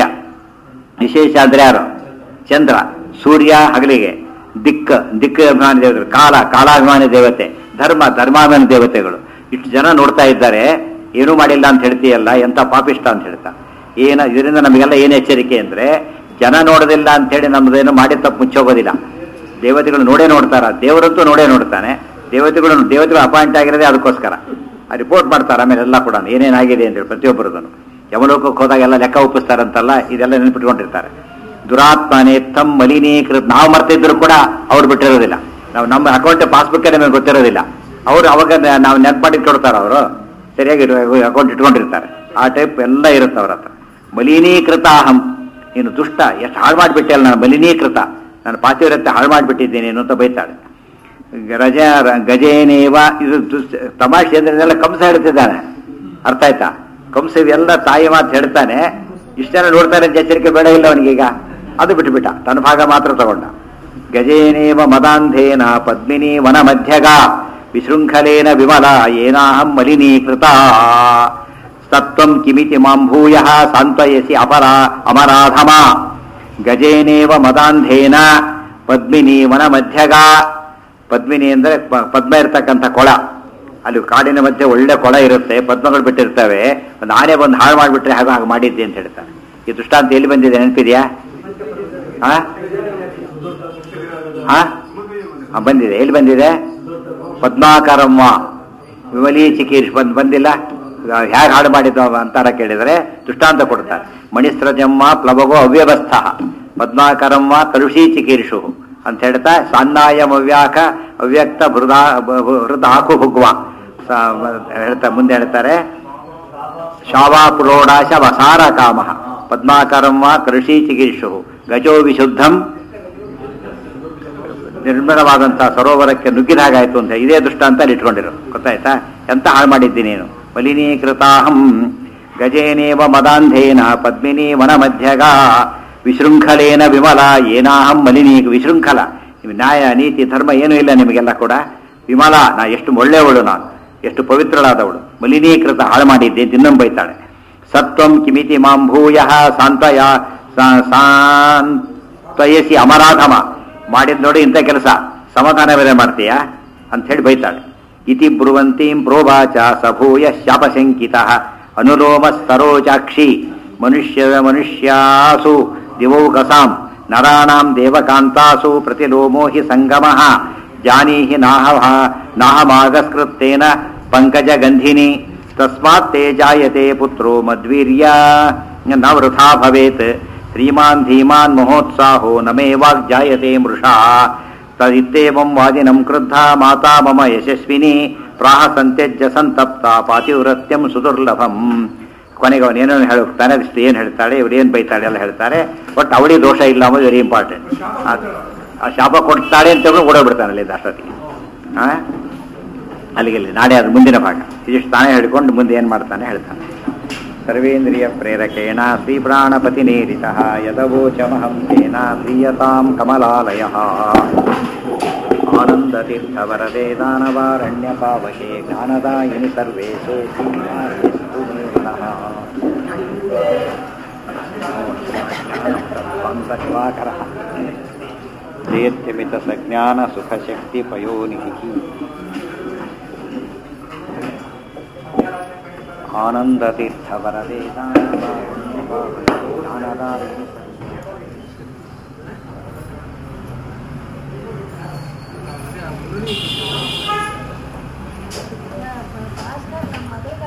ವಿಶೇಷ ಅಂದ್ರೆ ಯಾರು ಚಂದ್ರ ಸೂರ್ಯ ಹಗಲಿಗೆ ದಿಕ್ಕ ದಿಕ್ಕ ಅಭಿಮಾನಿ ದೇವತೆಗಳು ಕಾಲ ಕಾಲಾಭಿಮಾನಿ ದೇವತೆ ಧರ್ಮ ಧರ್ಮಾಭಿಮಾನಿ ದೇವತೆಗಳು ಇಷ್ಟು ಜನ ನೋಡ್ತಾ ಇದ್ದಾರೆ ಏನೂ ಮಾಡಿಲ್ಲ ಅಂತ ಹೇಳ್ತೀಯಲ್ಲ ಎಂತ ಪಾಪಿಷ್ಟ ಅಂತ ಹೇಳ್ತಾ ಏನ ಇದರಿಂದ ನಮಗೆಲ್ಲ ಏನು ಎಚ್ಚರಿಕೆ ಅಂದ್ರೆ ಜನ ನೋಡೋದಿಲ್ಲ ಅಂತ ಹೇಳಿ ನಮ್ದೇನು ಮಾಡಿ ತಪ್ಪು ಮುಚ್ಚೋಗೋದಿಲ್ಲ ದೇವತೆಗಳು ನೋಡೇ ನೋಡ್ತಾರ ದೇವರಂತೂ ನೋಡೇ ನೋಡ್ತಾನೆ ದೇವತೆಗಳು ದೇವತೆಗಳು ಅಪಾಯಿಂಟ್ ಆಗಿರೋದೇ ಅದಕ್ಕೋಸ್ಕರ ಆ ರಿಪೋರ್ಟ್ ಮಾಡ್ತಾರೆ ಆಮೇಲೆ ಎಲ್ಲ ಕೂಡ ಏನೇನಾಗಿದೆ ಅಂತೇಳಿ ಪ್ರತಿಯೊಬ್ಬರದನ್ನು ಯಮಲೋಕಕ್ಕೆ ಹೋದಾಗ ಎಲ್ಲ ಲೆಕ್ಕ ಒಪ್ಪಿಸ್ತಾರಂತಲ್ಲ ಇದೆಲ್ಲ ನೆನಪಿಟ್ಕೊಂಡಿರ್ತಾರೆ ದುರಾತ್ಮನೆ ತಮ್ಮ ಮಲಿನೀಕೃತ ನಾವು ಮರ್ತಿದ್ರು ಕೂಡ ಅವ್ರು ಬಿಟ್ಟಿರೋದಿಲ್ಲ ನಾವು ನಮ್ಮ ಅಕೌಂಟ್ ಪಾಸ್ಬುಕ್ ನಮಗೆ ಗೊತ್ತಿರೋದಿಲ್ಲ ಅವರು ಅವಾಗ ನ- ನಾವು ನೆನಪು ಮಾಡಿ ಕೊಡ್ತಾರ ಅವರು ಸರಿಯಾಗಿ ಅಕೌಂಟ್ ಇಟ್ಕೊಂಡಿರ್ತಾರೆ ಆ ಟೈಪ್ ಎಲ್ಲ ಇರುತ್ತೆ ಅವ್ರ ಹತ್ರ ಮಲಿನೀಕೃತ ಅಹಂ ನೀನು ದುಷ್ಟ ಎಷ್ಟು ಹಾಳು ಮಾಡಿಬಿಟ್ಟೆ ನಾನು ಮಲಿನೀಕೃತ ನಾನು ಪಾತಿವ್ರತ್ಯ ಹಾಳು ಮಾಡಿಬಿಟ್ಟಿದ್ದೀನಿ ಅಂತ ಬೈತಾಳೆ ರಜ ರ- ಗಜೇನೇವ ಇದು ದುಸ್- ತಮಾಷೆ ಅಂದ್ರೆ ಇದೆಲ್ಲ ಕಂಸ ಹೇಳ್ತಿದ್ದಾನೆ ಅರ್ಥ ಆಯ್ತಾ ಕಂಸ ಇವೆಲ್ಲ ತಾಯಿ ಮಾತು ಹೇಳ್ತಾನೆ ಇಷ್ಟು ಜನ ನೋಡ್ತಾರೆ ಅಂತ ಎಚ್ಚರಿಕೆ ಬೇಡ ಇಲ್ಲ ಅವನಿಗೀಗ ಅದು ಬಿಟ್ಟುಬಿಟ್ಟ ತನ್ನ ಭಾಗ ಮಾತ್ರ ತಗೊಂಡ ಗಜೇನೇವ ಮದಾಂಧೇನ ಪದ್ಮಿನಿ ವನ ಮಧ್ಯಗ ವಿಶೃಂಖಲೇನ ವಿಮಲ ಏನಾಹಂ ಮಲಿನೀಕೃತ ಸತ್ವಂ ಕಿಮಿತಿ ಮಾಂ ಭೂಯ ಸಾಂತ್ವಯಸಿ ಅಪರ ಅಮರಾಧಮ ಗಜೇನೇವ ಮದಾಂಧೇನ ಪದ್ಮಿನಿ ವನ ಮಧ್ಯಗ ಪದ್ಮಿನಿ ಅಂದ್ರೆ ಪ- ಪದ್ಮ ಇರ್ತಕ್ಕಂಥ ಕೊಳ ಅಲ್ಲಿ ಕಾಡಿನ ಮಧ್ಯೆ ಒಳ್ಳೆ ಕೊಳ ಇರುತ್ತೆ ಪದ್ಮಗಳು ಬಿಟ್ಟಿರ್ತವೆ ಒಂದು ಆನೆ ಬಂದು ಹಾಳು ಮಾಡಿಬಿಟ್ರೆ ಹಾಗೆ ಹಾಗೆ ಮಾಡಿದ್ದೆ ಅಂತ ಹೇಳ್ತಾರೆ ಈ ದೃಷ್ಟಾಂತ ಎಲ್ಲಿ ಬಂದಿದೆ ನೆನಪಿದೆಯಾ ಹಾ ಹಾ ಹಾ, ಬಂದಿದೆ ಎಲ್ಲಿ ಬಂದಿದೆ ಪದ್ಮಾಕರಮ್ಮ ವಿಮಲೀ ಚಿಕೀರ್ಷ್ ಬಂದ್ ಬಂದಿಲ್ಲ ಹೇಗೆ ಹಾಡು ಮಾಡಿದ್ವ ಅಂತಾರ ಕೇಳಿದರೆ ದೃಷ್ಟಾಂತ ಕೊಡ್ತಾರೆ ಮಣಿಸ್ರಜಮ್ಮ ಪ್ಲವಗೋ ಅವ್ಯವಸ್ಥ ಪದ್ಮಾಕರಮ್ಮ ಕಲುಷಿ ಚಿಕೀರ್ಷು ಅಂತ ಹೇಳ್ತಾ ಸಾನ್ನಾಯಂ ಅವ್ಯಾಕ ಅವ್ಯಕ್ತ ಹೃದಾ ಹೃದಾಕು ಭುಗ್ವ ಸ- ಹೇಳ್ತಾ ಮುಂದೆ ಹೇಳ್ತಾರೆ ಶಾವಾಪುರೋಡಾಶ ವಸಾರ ಕಾಮ ಪದ್ಮಾಕರಂ ವಾ ಕೃಷಿ ಚಿಕೀರ್ಷು ಗಜೋ ವಿಶುದ್ಧಂ ನಿರ್ಮಲವಾದಂತಹ ಸರೋವರಕ್ಕೆ ನುಗ್ಗಿದ ಹಾಗಾಯ್ತು ಅಂತ ಇದೇ ದೃಷ್ಟಾಂತ ಅಲ್ಲಿ ಇಟ್ಕೊಂಡಿರು ಗೊತ್ತಾಯ್ತಾ ಎಂತ ಹಾಳು ಮಾಡಿದ್ದೀನಿ ನೀನು ಮಲಿನೀಕೃತಾಹಂ ಗಜೇನೇವ ಮದಾಂಧೇನ ಪದ್ಮಿನಿ ವನ ಮಧ್ಯಗ ವಿಶೃಂಖಲೇನ ವಿಮಲ ಏನಾಹಂ ಮಲಿನೀ ವಿಶೃಂಖಲ ನಿಮ್ ನ್ಯಾಯ ನೀತಿ ಧರ್ಮ ಏನೂ ಇಲ್ಲ ನಿಮಗೆಲ್ಲ ಕೂಡ ವಿಮಲ ನಾ ಎಷ್ಟು ಒಳ್ಳೆಯವಳು ನಾನು ಎಷ್ಟು ಪವಿತ್ರಳಾದವಳು ಮಲಿನೀಕೃತ ಹಾಳು ಮಾಡಿದ್ದೆ ಅಂತ ಇನ್ನೊಮ್ಮೆ ಬೈತಾಳೆ ಸತ್ವಂ ಕಿಮಿತಿ ಮಾಂ ಭೂಯ ಸಾಂತ್ವಯ ಸಾ- ಸಾಂತ್ವಯಸಿ ಅಮರಾಧಮ ಮಾಡಿದ್ ನೋಡಿ ಇಂಥ ಕೆಲಸ ಸಮಾಧಾನ ಬೇರೆ ಮಾಡ್ತೀಯ ಅಂತ ಹೇಳಿ ಬೈತಾಳೆ ಇತಿ ಬ್ರುವಂತೀಂ ಪ್ರೋವಾಚ ಸಭೂಯ ಶಾಪಶಂಕಿತ ಅನುಲೋಮ ಸ್ತರೋಚಾಕ್ಷಿ ಮನುಷ್ಯ ಮನುಷ್ಯಾಸು ದಿವೌಕಸಾಂ ನರಾಣಾಂ ದೇವಕಾಂತಾಸು ಪ್ರತಿಲೋಮೋ ಹಿ ಸಂಗಮಃ ಜಾನೀಹಿ ನಾಹ ನಾಹಮಾಗಸ್ಕೃತ್ತೇನ ಪಂಕಜ ಗಂಧಿನಿ ತಸ್ಮಾತ್ ತೇ ಜಾಯತೆ ಪುತ್ರೋ ಮದ್ವೀರ್ಯ ನ ವೃಥಾ ಭವೇತ್ ಶ್ರೀಮಾನ್ ಧೀಮಾನ್ ಮಹೋತ್ಸಾಹೋ ನಮೇ ವಾಗ್ಜಾಯತೆ ಮೃಷಾ ತದಿತ್ತೇವಂ ವಾದಿನಂ ಕ್ರುದ್ಧ ಮಾತಾ ಮಮ ಯಶಸ್ವಿನಿ ಪ್ರಾಹ ಸಂತ್ಯಜ್ಯ ಸಂತಪ್ತ ಪಾತಿವ್ರತ್ಯಂ ಸುದುರ್ಲಭಂ ಕೊನೆಗೆ ಅವನು ಏನೇನು ಹೇಳ್ತಾನೆ ಅದಷ್ಟು ಏನು ಹೇಳ್ತಾಳೆ ಇವ್ರು ಏನು ಬೈತಾಳೆ ಎಲ್ಲ ಹೇಳ್ತಾರೆ ಬಟ್ ಅವಳಿಗೆ ದೋಷ ಇಲ್ಲ ಅನ್ನೋದು ವೆರಿ ಇಂಪಾರ್ಟೆಂಟ್ ಆ ಶಾಪ ಕೊಡ್ತಾಳೆ ಅಂತ ಹೇಳಿ ಓಡೋಗ್ಬಿಡ್ತಾನೆ ಅಲ್ಲಿ ಅಷ್ಟೊತ್ತಿಗೆ ಹಾ ಅಲ್ಲಿಗೆ ಇಲ್ಲಿ ನಾಳೆ ಅದು ಮುಂದಿನ ಭಾಗ ಇದಿಷ್ಟು ತಾನೇ ಹೇಳ್ಕೊಂಡು ಮುಂದೆ ಏನು ಮಾಡ್ತಾನೆ ಹೇಳ್ತಾನೆ ಸರ್ವೇಂದ್ರಿಯ ಪ್ರೇರಕೇಣ ಶ್ರೀಪ್ರಾಣಪತಿ ನೇರಿತ ಯದವೋಚಮಹಂ ತೇನ ಪ್ರೀಯತಾಂ ಕಮಲಾಲಯ ಆನಂದತೀರ್ಥವರದೆ ದಾನವಾರಣ್ಯ ಪಾವಕೆ ಜ್ಞಾನದಾಯಿನಿ ಸರ್ವೇಶು ಶ್ರೀನಾಥೇಸ್ತು ಮೇ ನಮಃ. ಜ್ಞಾನಪ್ರಭಾಂತದಿವಾಕರಃ ಜಯತ್ಯಮಿತ ಸಜ್ಞಾನ ಸುಖಶಕ್ತಿ ಪಯೋನಿಧಿ ಆನಂದತೀರ್ಥವರದೆ ದಾನವಾರಣ್ಯ ಪಾವಕೆ ಜ್ಞಾನದಾಯಿನಿ ಭಾಸ್ಕರ್ ನಮ್ಮ ಮಗಳಿಗೆ